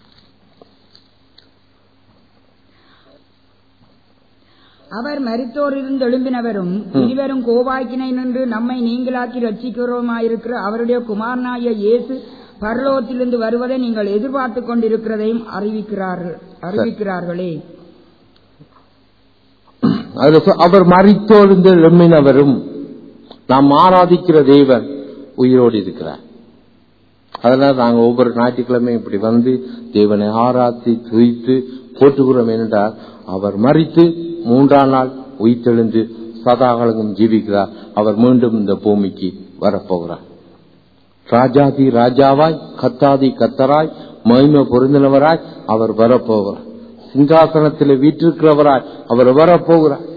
அவர் மரித்தோரிலிருந்து எழும்பினவரும் இருவரும் கோவாக்கினை நின்று நம்மை நீங்களாக்கி ரட்சிக்கிறோமாயிருக்கிற அவருடைய குமாரனாய இயேசு பரலோகத்திலிருந்து வருவதை நீங்கள் எதிர்பார்த்துக் கொண்டிருக்கிறதையும் அறிவிக்கிறார்கள் அறிவிக்கிறார்களே அதுல சொ- அவர் மறித்தோழ்ந்து எழும்பினவரும் நாம் ஆராதிக்கிற தேவன் உயிரோடு இருக்கிறார் அதனால நாங்க ஒவ்வொரு ஞாயிற்றுக்கிழமையும் இப்படி வந்து தேவனை ஆராத்தி துதித்து போற்றுகிறோம் என்றால் அவர் மறித்து மூன்றாம் நாள் உயிர்த்தெழுந்து சதாகாலமும் ஜீவிக்கிறார் அவர் மீண்டும் இந்த பூமிக்கு வரப்போகிறார் ராஜாதி ராஜாவாய் கத்தாதி கத்தராய் மகிமை பொருந்தினவராய் அவர் வரப்போகிறார் சிங்காசனத்தில் வீற்றிருக்கிறவராய் அவர் வரப்போகிறார்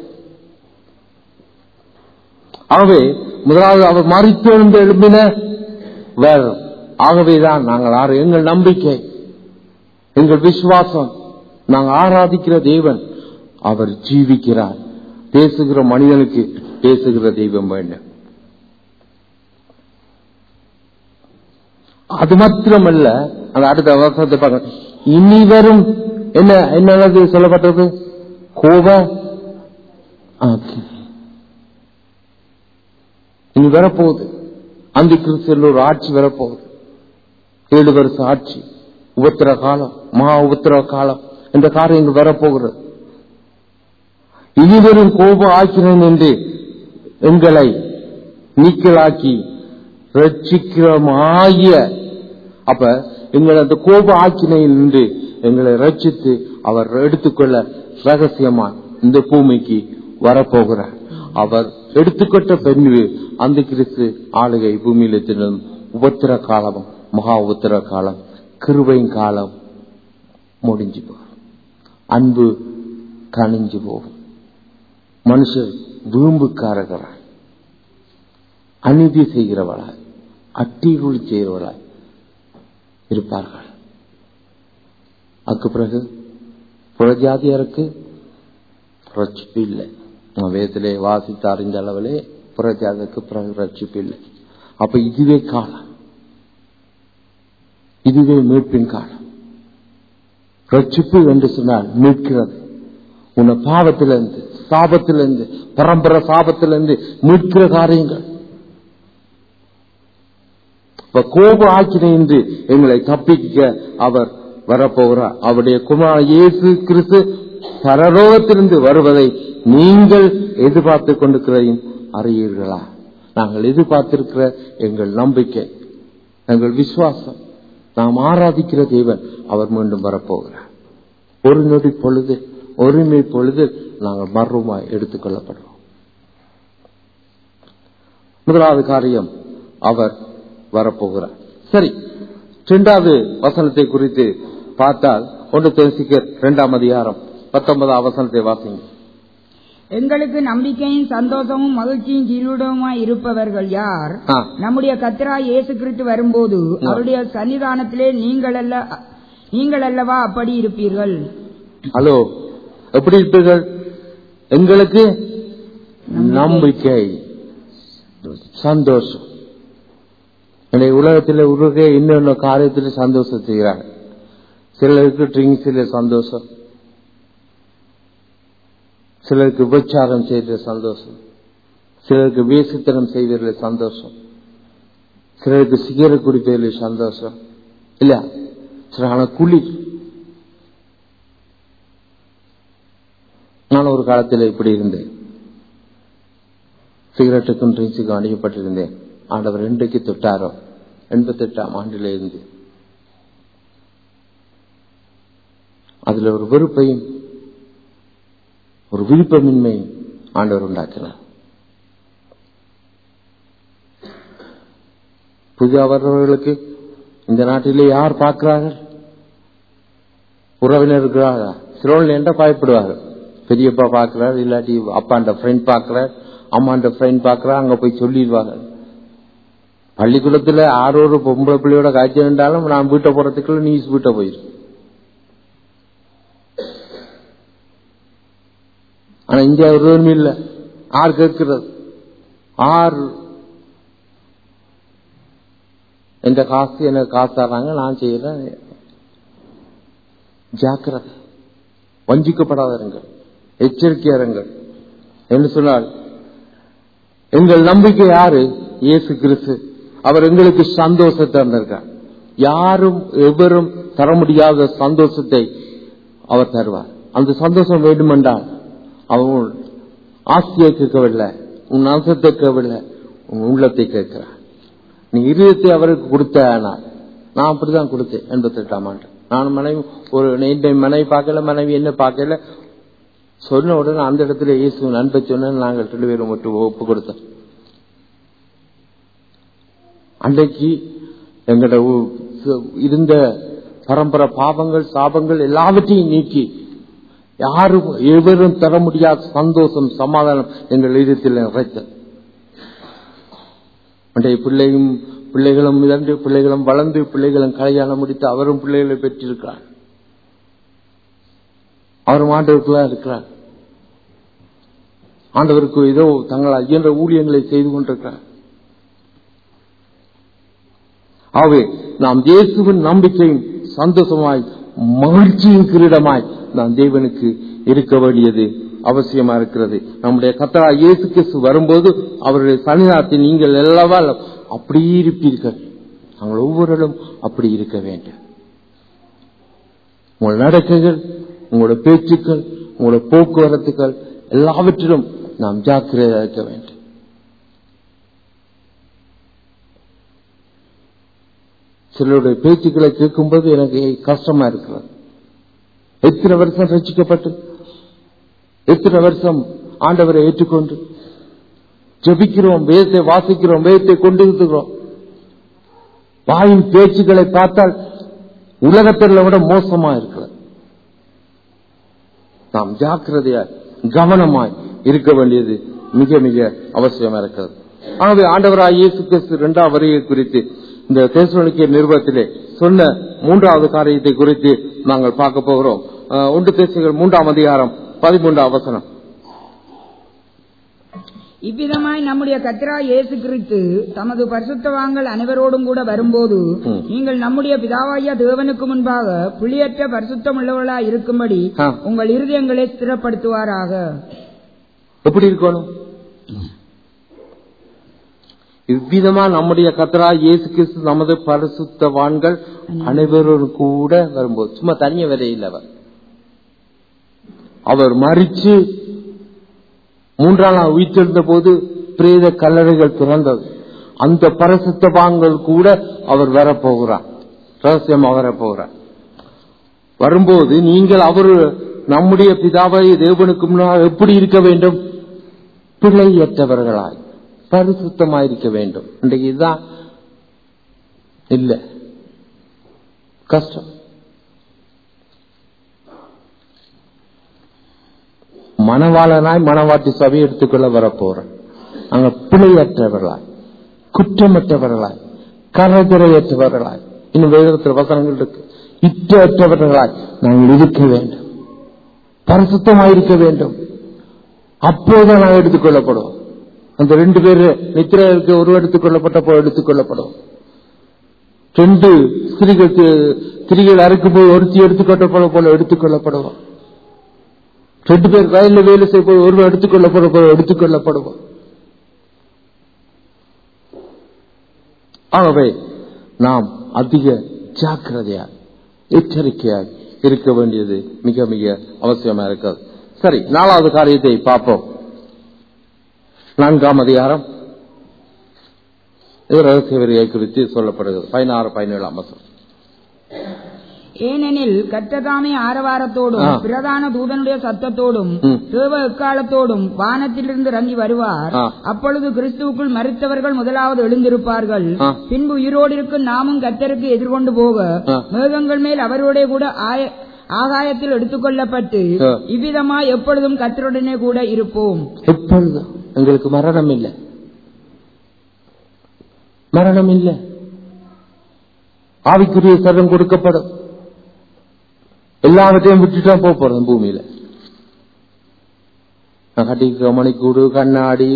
ஆகவே முதலாவது அவர் மறித்தெழுந்து எழுப்பின வேற ஆகவேதான் நாங்கள் ஆறு எங்கள் நம்பிக்கை எங்கள் விசுவாசம் நாங்கள் ஆராதிக்கிற தேவன் அவர் ஜீவிக்கிறார் பேசுகிற மனிதனுக்கு பேசுகிற தெய்வம் வேண்டும் அது மாத்திரமல்ல அந்த அடுத்த அவசரத்தை பார்க்க இனி வரும் என்ன என்னது சொல்லப்பட்டது கோப ஆக்கி. இனி வரப்போகுது அந்த கிறிஸ்து ஒரு ஆட்சி வரப்போகுது ஏழு வருஷ ஆட்சி உபத்திர காலம் மகா உபத்திர காலம் இந்த காரியங்கள் வரப்போகிறது இனிவரும் கோபம் ஆக்கிறேன் என்று எங்களை நீக்கலாக்கி ரட்சிக்கிறமாகிய அப்ப எங்களை அந்த கோப ஆக்கினையில் நின்று எங்களை ரட்சித்து அவர் எடுத்துக்கொள்ள ரகசியமா இந்த பூமிக்கு வரப்போகிறார் அவர் எடுத்துக்கொண்ட பெண்ணு அந்த கிறிஸ்து ஆளுகை பூமியில தினம் உபத்திர காலம் மகா உபத்திர காலம் கிருபையின் காலம் முடிஞ்சு போகும் அன்பு கணிஞ்சு போகும் மனுஷர் வீம்புக்காரர்களாய் அநீதி செய்கிறவளாய் அட்டிகுள் செய்கிறவளாய் இருப்பார்கள் அதுக்கு பிறகு புறஜாதியருக்கு ரட்சிப்பு இல்லை நான் வேதத்திலே வாசித்து அறிந்த அளவிலே புறஜாதிக்கு பிறகு ரட்சிப்பு இல்லை அப்ப இதுவே காலம் இதுவே மீட்பின் காலம் ரட்சிப்பு என்று சொன்னால் மீட்கிறது உன்னை பாவத்திலிருந்து சாபத்திலிருந்து பரம்பரை சாபத்திலிருந்து மீட்கிற காரியங்கள் இப்ப கோப ஆக்கினை என்று எங்களை தப்பிக்க அவர் வரப்போகிறார் அவருடைய குமார இயேசு கிறிஸ்து பரலோகத்திலிருந்து வருவதை நீங்கள் எதிர்பார்த்து கொண்டிருக்கிறதையும் அறியீர்களா நாங்கள் எதிர்பார்த்திருக்கிற எங்கள் நம்பிக்கை எங்கள் விசுவாசம் நாம் ஆராதிக்கிற தேவன் அவர் மீண்டும் வரப்போகிறார் ஒரு நொடி பொழுது ஒருமை பொழுது நாங்கள் மர்வமாய் எடுத்துக் கொள்ளப்படுவோம் முதலாவது காரியம் அவர் வரப்போகிறார் சரி இரண்டாவது வசனத்தை குறித்து பார்த்தால் ஒன்று தெரிசிக்க இரண்டாம் அதிகாரம் பத்தொன்பதாம் வசனத்தை வாசிங்க எங்களுக்கு நம்பிக்கையும் சந்தோஷமும் மகிழ்ச்சியும் கீழுடவுமாய் இருப்பவர்கள் யார் ஆ. நம்முடைய கத்திரா இயேசு கிறிஸ்து வரும்போது அவருடைய சன்னிதானத்திலே நீங்கள் அல்ல நீங்கள் அல்லவா அப்படி இருப்பீர்கள் ஹலோ எப்படி இருப்பீர்கள் எங்களுக்கு நம்பிக்கை சந்தோஷம் என்னுடைய உலகத்தில் உருக இன்னொன்று காரியத்தில் சந்தோஷம் செய்கிறாங்க சிலருக்கு ட்ரிங்க்ஸில் சந்தோஷம் சிலருக்கு விபச்சாரம் செய்கிற சந்தோஷம் சிலருக்கு வேசித்தனம் செய்வதில் சந்தோஷம் சிலருக்கு சிகரெட் குடிப்பதில் சந்தோஷம் இல்ல சில குளிர் நான் ஒரு காலத்தில் இப்படி இருந்தேன் சிகரெட்டுக்கும் ட்ரிங்க்ஸுக்கும் அணியப்பட்டிருந்தேன் ஆண்டவர் இன்றைக்கு தொட்டாரோ எண்பத்தி எட்டாம் ஆண்டில இருந்து அதுல ஒரு வெறுப்பையும் ஒரு விருப்பமின்மையும் ஆண்டவர் உண்டாக்கினார் புதிய வர்றவர்களுக்கு இந்த நாட்டிலே யார் பார்க்கிறார்கள் உறவினர் இருக்கிறார்கள் சிலோனில் என்ற பயப்படுவார்கள் பெரியப்பா பார்க்கிறார் இல்லாட்டி அப்பாண்ட ஃப்ரெண்ட் பார்க்கிறார் அம்மாண்ட ஃப்ரெண்ட் பார்க்கிறார் அங்க போய் சொல்லிடுவாங்க பள்ளிக்கூடத்துல ஆறு ஒரு பொம்பளை பிள்ளையோட காய்ச்சல் இருந்தாலும் நான் வீட்டை போறதுக்குள்ள நீஸ் வீட்டை போயிரு ஆனா இந்தியா ஒரு இல்ல ஆறு கேட்கிறது ஆறு எந்த காசு எனக்கு காசு தர்றாங்க நான் செய்யறேன் ஜாக்கிரதை வஞ்சிக்கப்படாதருங்கள் எச்சரிக்கையா இருங்கள் என்று சொன்னால் எங்கள் நம்பிக்கை யாரு இயேசு கிறிஸ்து அவர் எங்களுக்கு சந்தோஷத்தை தந்திருக்கார் யாரும் எவரும் தர முடியாத சந்தோஷத்தை அவர் தருவார் அந்த சந்தோஷம் வேண்டுமென்றால் அவன் ஆசையை கேட்கவில்லை உன் அம்சத்தை கேட்கவில்லை உன் உள்ளத்தை கேட்கிறார் நீ இருதயத்தை அவருக்கு கொடுத்த ஆனால் நான் அப்படிதான் கொடுத்தேன் எண்பத்தி எட்டாம் ஆண்டு நான் மனைவி ஒரு நீண்ட மனைவி பார்க்கல மனைவி என்ன பார்க்கல சொன்ன உடனே அந்த இடத்துல இயேசு நண்பை சொன்ன நாங்கள் ரெண்டு பேரும் மட்டும் ஒப்பு கொடுத்தோம் அன்றைக்கு எங்கட இருந்த பரம்பரை பாவங்கள் சாபங்கள் எல்லாவற்றையும் நீக்கி யாரும் எவரும் தர முடியாத சந்தோஷம் சமாதானம் எங்கள் இதயத்தில் நிறைத்தது அன்றைய பிள்ளையும் பிள்ளைகளும் இரண்டு பிள்ளைகளும் வளர்ந்து பிள்ளைகளும் கல்யாணம் முடித்து அவரும் பிள்ளைகளை பெற்றிருக்கிறார் அவரும் ஆண்டவருக்குள்ளா இருக்கிறார் ஆண்டவருக்கு ஏதோ தங்களால் இயன்ற ஊழியங்களை செய்து கொண்டிருக்கிறார் ஆகவே நாம் இயேசுவின் நம்பிக்கையும் சந்தோஷமாய் மகிழ்ச்சியின் கிரீடமாய் நாம் தேவனுக்கு இருக்க வேண்டியது அவசியமா இருக்கிறது நம்முடைய கத்தரா இயேசு கிறிஸ்து வரும்போது அவருடைய சன்னிதானத்தில் நீங்கள் எல்லாவா அப்படி இருப்பீர்கள் நாங்கள் ஒவ்வொருவரும் அப்படி இருக்க வேண்டும் உங்கள் நடக்கைகள் உங்களோட பேச்சுக்கள் உங்களோட போக்குவரத்துகள் எல்லாவற்றிலும் நாம் ஜாக்கிரதையாக இருக்க வேண்டும் சிலருடைய பேச்சுக்களை கேட்கும்போது எனக்கு கஷ்டமா இருக்கிறது எத்தனை வருஷம் ரசிக்கப்பட்டு எத்தனை வருஷம் ஆண்டவரை ஏற்றுக்கொண்டு ஜபிக்கிறோம் வேதத்தை வாசிக்கிறோம் வேதத்தை கொண்டு இருக்கிறோம் வாயின் பேச்சுக்களை பார்த்தால் உலகத்தில் விட மோசமா இருக்கிறது நாம் ஜாக்கிரதையாய் கவனமாய் இருக்க வேண்டியது மிக மிக அவசியமா இருக்கிறது ஆகவே ஆண்டவராய் இயேசு கிறிஸ்து இரண்டாம் வருகை குறித்து இந்த தேசனுக்கிய நிறுவனத்திலே சொன்ன மூன்றாவது காரியத்தை குறித்து நாங்கள் பார்க்க போகிறோம் ஒன்று தேசிகள் மூன்றாம் அதிகாரம் பதிமூன்றாம் வசனம் இவ்விதமாய் நம்முடைய கத்ரா இயேசு கிறிஸ்து தமது பரிசுத்தவான்கள் அனைவரோடும் கூட வரும்போது ம். நீங்கள் நம்முடைய பிதாவாகிய தேவனுக்கு முன்பாக புள்ளியற்ற பரிசுத்தம் உள்ளவர்களாய் இருக்கும்படி ஆ. உங்கள் இருதயங்களை ஸ்திரப்படுத்துவாராக எப்படி இருக்கணும் இவ்விதமா நம்முடைய கத்தரா இயேசு கிறிஸ்து நமது பரிசுத்தவான்கள் அனைவரும் கூட வரும்போது சும்மா தனிய வரையில் அவர் அவர் மறிச்சு மூன்றாம் நாள் உயிர்த்தெழுந்த போது பிரேத கல்லறைகள் பிறந்தது அந்த பரிசுத்தவான்கள் கூட அவர் வரப்போகிறார் ரகசியமாக வரப்போகிறார் வரும்போது நீங்கள் அவர் நம்முடைய பிதாவை தேவனுக்கு முன்னால் எப்படி இருக்க வேண்டும் பிழையற்றவர்களாய் பரிசுத்தமாயிருக்க வேண்டும் இன்றைக்கு இதுதான் இல்ல கஷ்டம் மணவாளனாய் மணவாட்டி சபை எடுத்துக்கொள்ள வரப்போறேன் அங்க பிழையற்றவர்களாய் குற்றமற்றவர்களாய் கரதுரையற்றவர்களாய் இன்னும் வேதத்தில் வசனங்கள் இருக்கு இற்றற்றவர்களாய் நாங்கள் இருக்க வேண்டும் பரிசுத்தமாயிருக்க வேண்டும் அப்போதான் நாங்கள் எடுத்துக்கொள்ளப்படுவோம் அந்த ரெண்டு பேரு நித்திரைக்கு ஒரு எடுத்துக்கொள்ளப்பட்ட போல் எடுத்துக்கொள்ளப்படும் ரெண்டு ஸ்திரீகள் தி- ஸ்திரீகள் அறுக்கும் போது ஒருத்தி எடுத்துக்கொள்ளப்பட போல எடுத்துக்கொள்ளப்படுவோம் ரெண்டு பேர் வயல்ல வேலை செய்ய போது ஒருவர் எடுத்துக்கொள்ளப்பட போல எடுத்துக்கொள்ளப்படுவோம் ஆகவே நாம் அதிக ஜாக்கிரதையாய் எச்சரிக்கையாய் இருக்க வேண்டியது மிக மிக அவசியமா இருக்கிறது சரி நாலாவது காரியத்தை பார்ப்போம் நான்காம் அதிகாரம் இது ரகசிய வரியை குறித்து சொல்லப்படுகிறது பதினாறு பதினேழாம் வசனம் ஏனெனில் கற்றதாமே ஆரவாரத்தோடும் ஆ. பிரதான தூதனுடைய சத்தத்தோடும் ம். தேவ எக்காலத்தோடும் வானத்திலிருந்து இறங்கி வருவார் ஆ. அப்பொழுது கிறிஸ்துவுக்குள் மறித்தவர்கள் முதலாவது எழுந்திருப்பார்கள் ஆ. பின்பு உயிரோடு இருக்கும் நாமும் கத்தருக்கு எதிர்கொண்டு போக ஆ. மேகங்கள் மேல் அவரோட கூட ஆய- ஆகாயத்தில் எடுத்துக்கொள்ளப்பட்டு ஆ. இவ்விதமாய் எப்பொழுதும் கத்தருடனே கூட இருப்போம் எப்பொழுதும் எங்களுக்கு மரணம் இல்லை மரணம் இல்லை ஆவிக்குரிய சரம் கொடுக்கப்படும் எல்லாவற்றையும் விட்டுட்டா போக போறோம் பூமியில கட்டிக்க மணிக்கூடு கண்ணாடி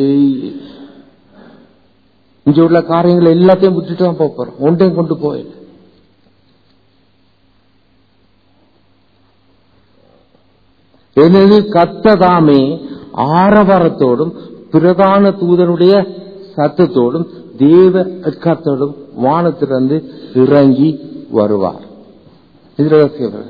இங்க உள்ள காரியங்களை எல்லாத்தையும் விட்டுட்டு தான் போக போறோம் ஒன்றையும் கொண்டு போயில எனது கத்ததாமே ஆரவாரத்தோடும் பிரதான தூதனுடைய சத்தத்தோடும் தேவ எக்காத்தோடும் வானத்திலிருந்து இறங்கி வருவார் இது ரகசியம்.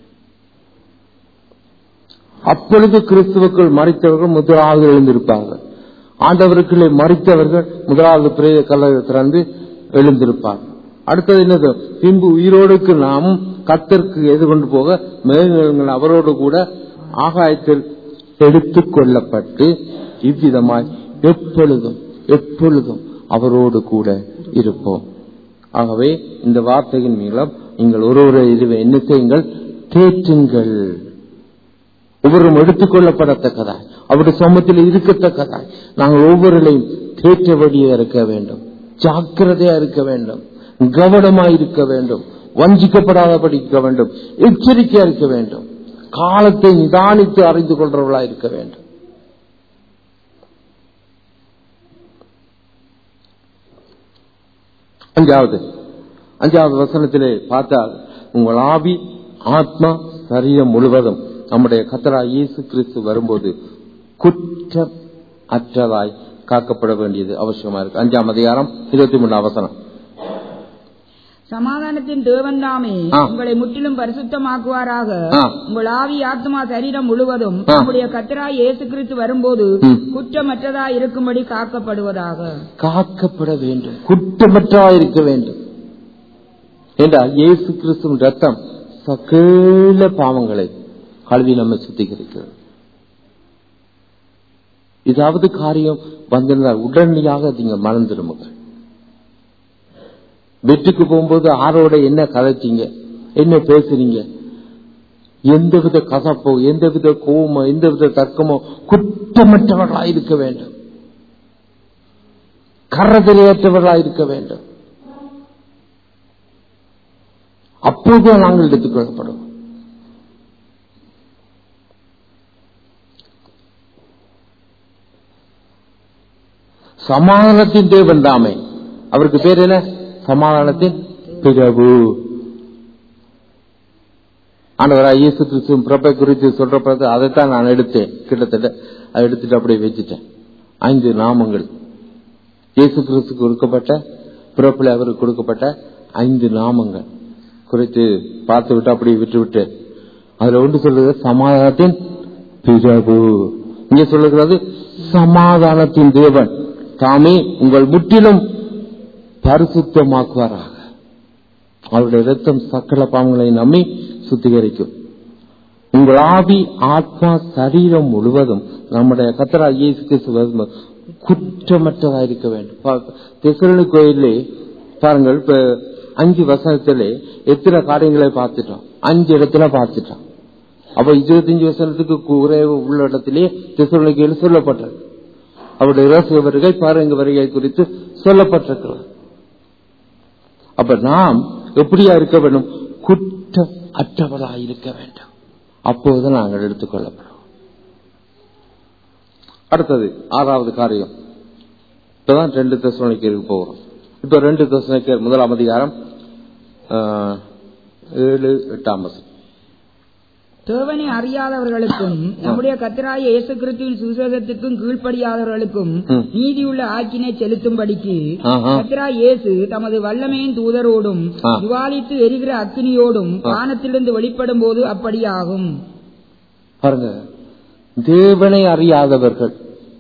அப்பொழுது கிறிஸ்துவுக்குள் மறித்தவர்கள் முதலாவது எழுந்திருப்பார்கள் ஆண்டவருக்குள்ளே மறித்தவர்கள் முதலாவது பிரேத கல்லறை திறந்து எழுந்திருப்பார்கள் அடுத்தது என்னது பின்பு உயிரோடுக்கு நாமும் கத்தருக்கு எதிர்கொண்டு போக மேகங்கள் அவரோடு கூட ஆகாயத்தில் எடுத்துக் கொள்ளப்பட்டு இவ்விதமாய் எப்பொழுதும் எப்பொழுதும் அவரோடு கூட இருப்போம் ஆகவே இந்த வார்த்தையின் மூலம் நீங்கள் ஒரு ஒரு இதுவை என்ன செய்யுங்கள் தேற்றுங்கள் ஒவ்வொருவரும் எடுத்துக்கொள்ளப்படத்தக்கதாய் அவருடைய சமூகத்தில் இருக்கத்தக்கதாய் நாங்கள் ஒவ்வொருவரையும் தேற்றபடியே இருக்க வேண்டும் ஜாக்கிரதையா இருக்க வேண்டும் கவனமா இருக்க வேண்டும் வஞ்சிக்கப்படாதபடி இருக்க வேண்டும் எச்சரிக்கையா இருக்க வேண்டும் காலத்தை நிதானித்து அறிந்து கொள்றவர்களா இருக்க வேண்டும் அஞ்சாவது அஞ்சாவது வசனத்திலே பார்த்தால் உங்கள் ஆவி ஆத்மா சரீரம் முழுவதும் நம்முடைய கத்தரா இயேசு கிறிஸ்து வரும்போது குற்றம் அற்றதாய் காக்கப்பட வேண்டியது அவசியமா இருக்கு அஞ்சாம் அதிகாரம் இருபத்தி மூணு வசனம் சமாதானத்தின் தேவன் தாமே ஆ. உங்களை முற்றிலும் பரிசுத்தமாக்குவாராக ஆ. உங்கள் ஆவி ஆத்மா சரீரம் முழுவதும் ஆ. நம்முடைய கத்தராய் இயேசு கிறிஸ்து வரும்போது ம். குற்றமற்றதா இருக்கும்படி காக்கப்படுவதாக காக்கப்பட வேண்டும் குற்றமற்றா இருக்க வேண்டும் என்றால் இயேசு கிறிஸ்துவின் ரத்தம் சகல பாவங்களை கல்வி நம்மை சுத்திகரிக்கிறது இதாவது காரியம் வந்திருந்தால் உடனடியாக நீங்க மறந்துடுமுங்க வெற்றிக்கு போகும்போது ஆரோட என்ன கதைச்சீங்க என்ன பேசுறீங்க எந்தவித கசப்போ எந்தவித கோவமோ எந்தவித தர்க்கமோ குற்றமற்றவர்களாக இருக்க வேண்டும் கரதலையற்றவர்களாக இருக்க வேண்டும் அப்போதுதான் நாங்கள் எடுத்துக்கொள்ளப்படும் சமாதானத்தின் தேவன் தாமே அவருக்கு பேர் என்ன சமாதானத்தின் பிரபு ஆண்டவராய் இயேசு கிறிஸ்துவின் பிறப்பை குறித்து சொல்றப்ப அதைத்தான் நான் எடுத்தேன் கிட்டத்தட்ட அதை எடுத்துட்டு அப்படியே வச்சுட்டேன் ஐந்து நாமங்கள் இயேசு கிறிஸ்துக்கு கொடுக்கப்பட்ட பிறப்பில் அவருக்கு கொடுக்கப்பட்ட ஐந்து நாமங்கள் குறித்து பார்த்து விட்டு அப்படியே விட்டு விட்டு அதுல ஒன்று சொல்றது சமாதானத்தின் பிரபு இங்க சொல்லுகிறது சமாதானத்தின் தேவன் தாமே உங்கள் முற்றிலும் பரிசுத்தமாக்குவாராக அவருடைய ரத்தம் சக்கல பாவங்களை நம்பி சுத்திகரிக்கும் உங்கள் ஆவி ஆத்மா சரீரம் முழுவதும் நம்முடைய கத்தரா இயேசு கிறிஸ்து வரும்போது குற்றமற்றதா இருக்க வேண்டும் திசரணி கோயிலே பாருங்கள் இப்ப அஞ்சு வசனத்திலே எத்தனை காரியங்களை பார்த்துட்டோம் அஞ்சு இடத்துல பார்த்துட்டோம் அப்ப இருபத்தஞ்சு வசனத்துக்கு குறைவு உள்ள இடத்திலே திசரணிக்கையில் சொல்லப்பட்டது அவருடைய ரச வருகை பாருங்க வருகை குறித்து சொல்லப்பட்டிருக்கிறது அப்ப நாம் எப்படியா இருக்க வேண்டும் குற்றம் அற்றவளா இருக்க வேண்டும் அப்போது நாங்கள் எடுத்துக்கொள்ளப்படும் அடுத்தது ஆறாவது காரியம் இப்பதான் ரெண்டு தசனிக்கருக்கு போகிறோம் இப்ப ரெண்டு தசனிக்கர் முதலாம் அதிகாரம் ஆஹ், ஏழு எட்டாம் வசனம் தேவனை அறியாதவர்களுக்கும் நம்முடைய கத்தராய இயேசு கிறிஸ்துவின் சுவிசேஷத்திற்கும் கீழ்ப்படியாதவர்களுக்கும் ம். நீதியுள்ள ஆக்கினை செலுத்தும்படிக்கு ஆஹா. கத்தராய் இயேசு தமது வல்லமையின் தூதரோடும் ஆ. ஜுவாலித்து எரிகிற அக்கினியோடும் வானத்திலிருந்து வெளிப்படும் போது அப்படியாகும் பாருங்க தேவனை அறியாதவர்கள்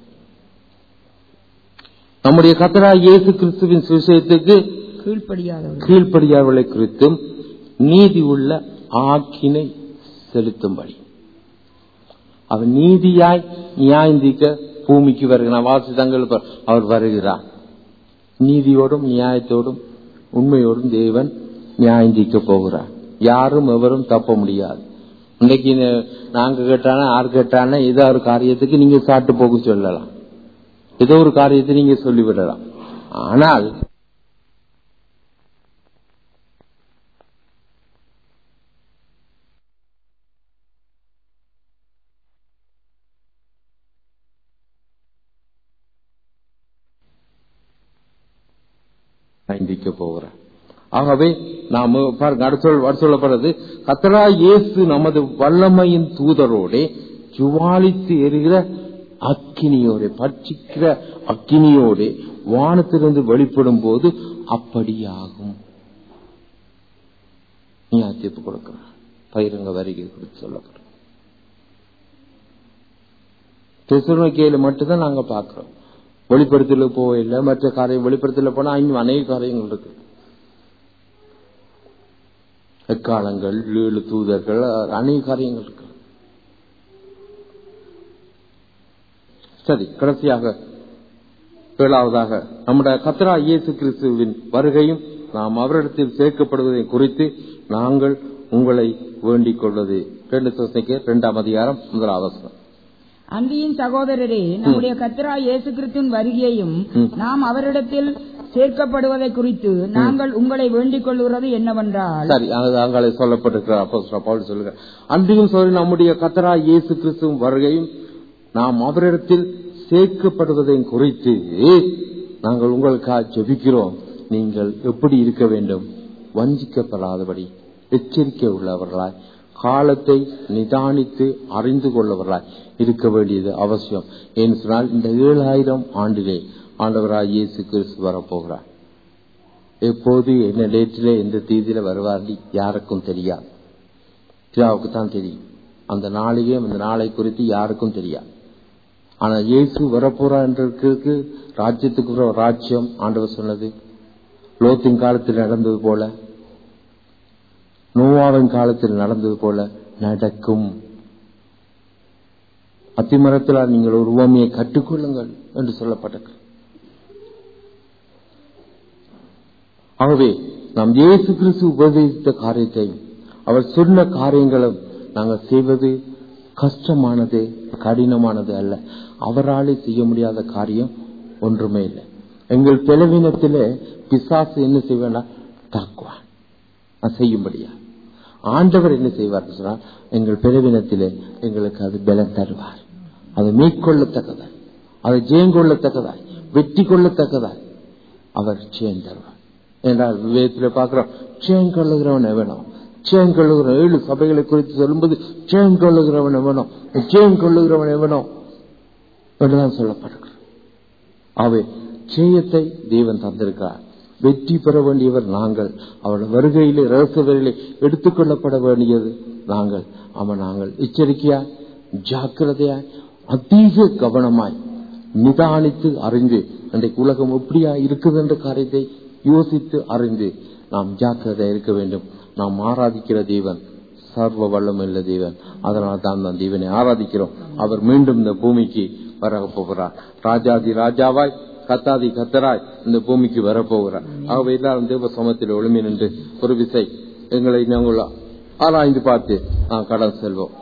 நம்முடைய கத்தரா இயேசு கிறிஸ்துவின் சுவிசேஷத்துக்கு கீழ்ப்படியாதவர்கள் கீழ்ப்படியாதவர்களை குறித்தும் நீதி உள்ள ஆக்கினை செலுத்தும்படி அவர் நீதியாய் நியாயந்திக்க பூமிக்கு வருகிறார் வாசித்தங்கள் அவர் வருகிறார் நீதியோடும் நியாயத்தோடும் உண்மையோடும் தேவன் நியாயந்திக்க போகிறார் யாரும் எவரும் தப்ப முடியாது இன்னைக்கு இந்த- நாங்க கேட்டானா யார் கேட்டானா ஏதோ ஒரு காரியத்துக்கு நீங்க சாட்டு போக சொல்லலாம் ஏதோ ஒரு காரியத்தை நீங்க சொல்லிவிடலாம் ஆனால் சிந்திக்க போகிறார் ஆகவே நாம் பாருங்க அடுத்த சொல் அடுத்து சொல்லப்படுறது கத்தரா இயேசு நமது வல்லமையின் தூதரோட ஜுவாலித்து எரிகிற அக்கினியோட பட்சிக்கிற அக்கினியோட வானத்திலிருந்து வெளிப்படும் போது அப்படியாகும் நீ தீர்ப்பு கொடுக்கிறார் பயிரங்க வருகை குறித்து சொல்லப்படுற தெசுநோக்கியில மட்டும்தான் நாங்க பாக்குறோம் வெளிப்படுத்தல போகல மற்ற காரியம் வெளிப்படுத்தல போனா இன்னும் அநேக காரியங்கள் இருக்கு எக்காலங்கள் ஏழு தூதர்கள் அநேக காரியங்கள் இருக்கு சரி கடைசியாக ஏழாவதாக நம்முடைய கத்ரா இயேசு கிறிஸ்துவின் வருகையும் நாம் அவரிடத்தில் சேர்க்கப்படுவதை குறித்து நாங்கள் உங்களை வேண்டிக் கொள்வது ரெண்டு சோசனைக்கு இரண்டாம் அதிகாரம் முதலாவது வசனம். அன்றியின் சகோதரரே நம்முடைய கர்த்தரா இயேசு கிறிஸ்துவின் வருகையையும் ம். நாம் அவரிடத்தில் சேர்க்கப்படுவதை குறித்து நாங்கள் உங்களை வேண்டிக் கொள்கிறது என்னவென்றால் சரி அது அங்கே சொல்லப்பட்டிருக்கிறார் அப்போஸ்தலர் பவுல் சொல்லுங்க அன்றையும் சொல்லி நம்முடைய கத்தரா இயேசு கிறிஸ்துவும் வருகையும் நாம் அவரிடத்தில் சேர்க்கப்படுவதையும் குறித்து நாங்கள் உங்களுக்காக ஜெபிக்கிறோம் நீங்கள் எப்படி இருக்க வேண்டும் வஞ்சிக்கப்படாதபடி எச்சரிக்கை உள்ளவர்களாய் காலத்தை நிதானித்து அறிந்து கொள்ளவர்களாய் இருக்க வேண்டியது அவசியம் ஏன்னு சொன்னால் இந்த ஏழாயிரம் ஆண்டிலே ஆண்டவராய் இயேசு கிறிஸ்து வரப்போகிறார் எப்போது என்ன டேட்டிலே எந்த தேதியில வருவார்னு யாருக்கும் தெரியாது பிதாவுக்கு தான் தெரியும் அந்த நாளையும் அந்த நாளை குறித்து யாருக்கும் தெரியாது ஆனா இயேசு வரப்போறார் என்றதுக்கு ராஜ்யத்துக்கு ஒரு ராஜ்யம் ஆண்டவர் சொன்னது லோத்தின் காலத்தில் நடந்தது போல நோவாவின் காலத்தில் நடந்தது போல நடக்கும் அத்திமரத்தில் நீங்கள் ஒரு உவமையை கற்றுக்கொள்ளுங்கள் என்று சொல்லப்பட்டது ஆகவே நாம் இயேசு கிறிஸ்து உபதேசித்த காரியத்தையும் அவர் சொன்ன காரியங்களும் நாங்கள் செய்வது கஷ்டமானது கடினமானது அல்ல அவராலே செய்ய முடியாத காரியம் ஒன்றுமே இல்லை எங்கள் பலவீனத்திலே பிசாசு என்ன செய்வேன்னா தாக்குவான் நான் செய்யும்படியா ஆண்டவர் என்ன செய்வார் சொன்னால் எங்கள் பிறவினத்திலே எங்களுக்கு அது பலம் தருவார் அது மேற்கொள்ளத்தக்கதாய் அதை ஜெயங்கொள்ளத்தக்கதாய் வெற்றி கொள்ளத்தக்கதாய் அவர் ஜெயம் தருவார் என்றால் விவேகத்தில் பார்க்கிறோம் ஜெயம் கொள்ளுகிறவன் எவனும் ஜெயம் கொள்ளுகிறவன் ஏழு சபைகளை குறித்து சொல்லும்போது ஜெயம் கொள்ளுகிறவன் எவனோ ஜெயம் கொள்ளுகிறவன் எவனோ என்றுதான் சொல்லப்படுகிறார் அவை ஜெயத்தை தேவன் தந்திருக்கிறார் வெற்றி பெற வேண்டியவர் நாங்கள் அவருடைய வருகையிலே ரகசியவர்களை எடுத்துக்கொள்ளப்பட வேண்டியது நாங்கள் அவன் நாங்கள் எச்சரிக்கையாய் ஜாக்கிரதையாய் அதிக கவனமாய் நிதானித்து அறிந்து இன்றைக்கு உலகம் எப்படியா இருக்குது என்ற காரியத்தை யோசித்து அறிந்து நாம் ஜாக்கிரதை இருக்க வேண்டும் நாம் ஆராதிக்கிற தேவன் சர்வ வல்லமுள்ள தேவன் அதனால் தான் நாம் தேவனை ஆராதிக்கிறோம் அவர் மீண்டும் இந்த பூமிக்கு வர போகிறார் ராஜாதி ராஜாவாய் கத்தாதி கத்தராய் இந்த பூமிக்கு வரப்போகிறார் ஆகவே எல்லாரும் தேவ சமத்தில் ஒளிமை நின்று ஒரு விசை எங்களை நாங்கள் ஆராய்ந்து பார்த்து நாம் கடன் செல்வோம்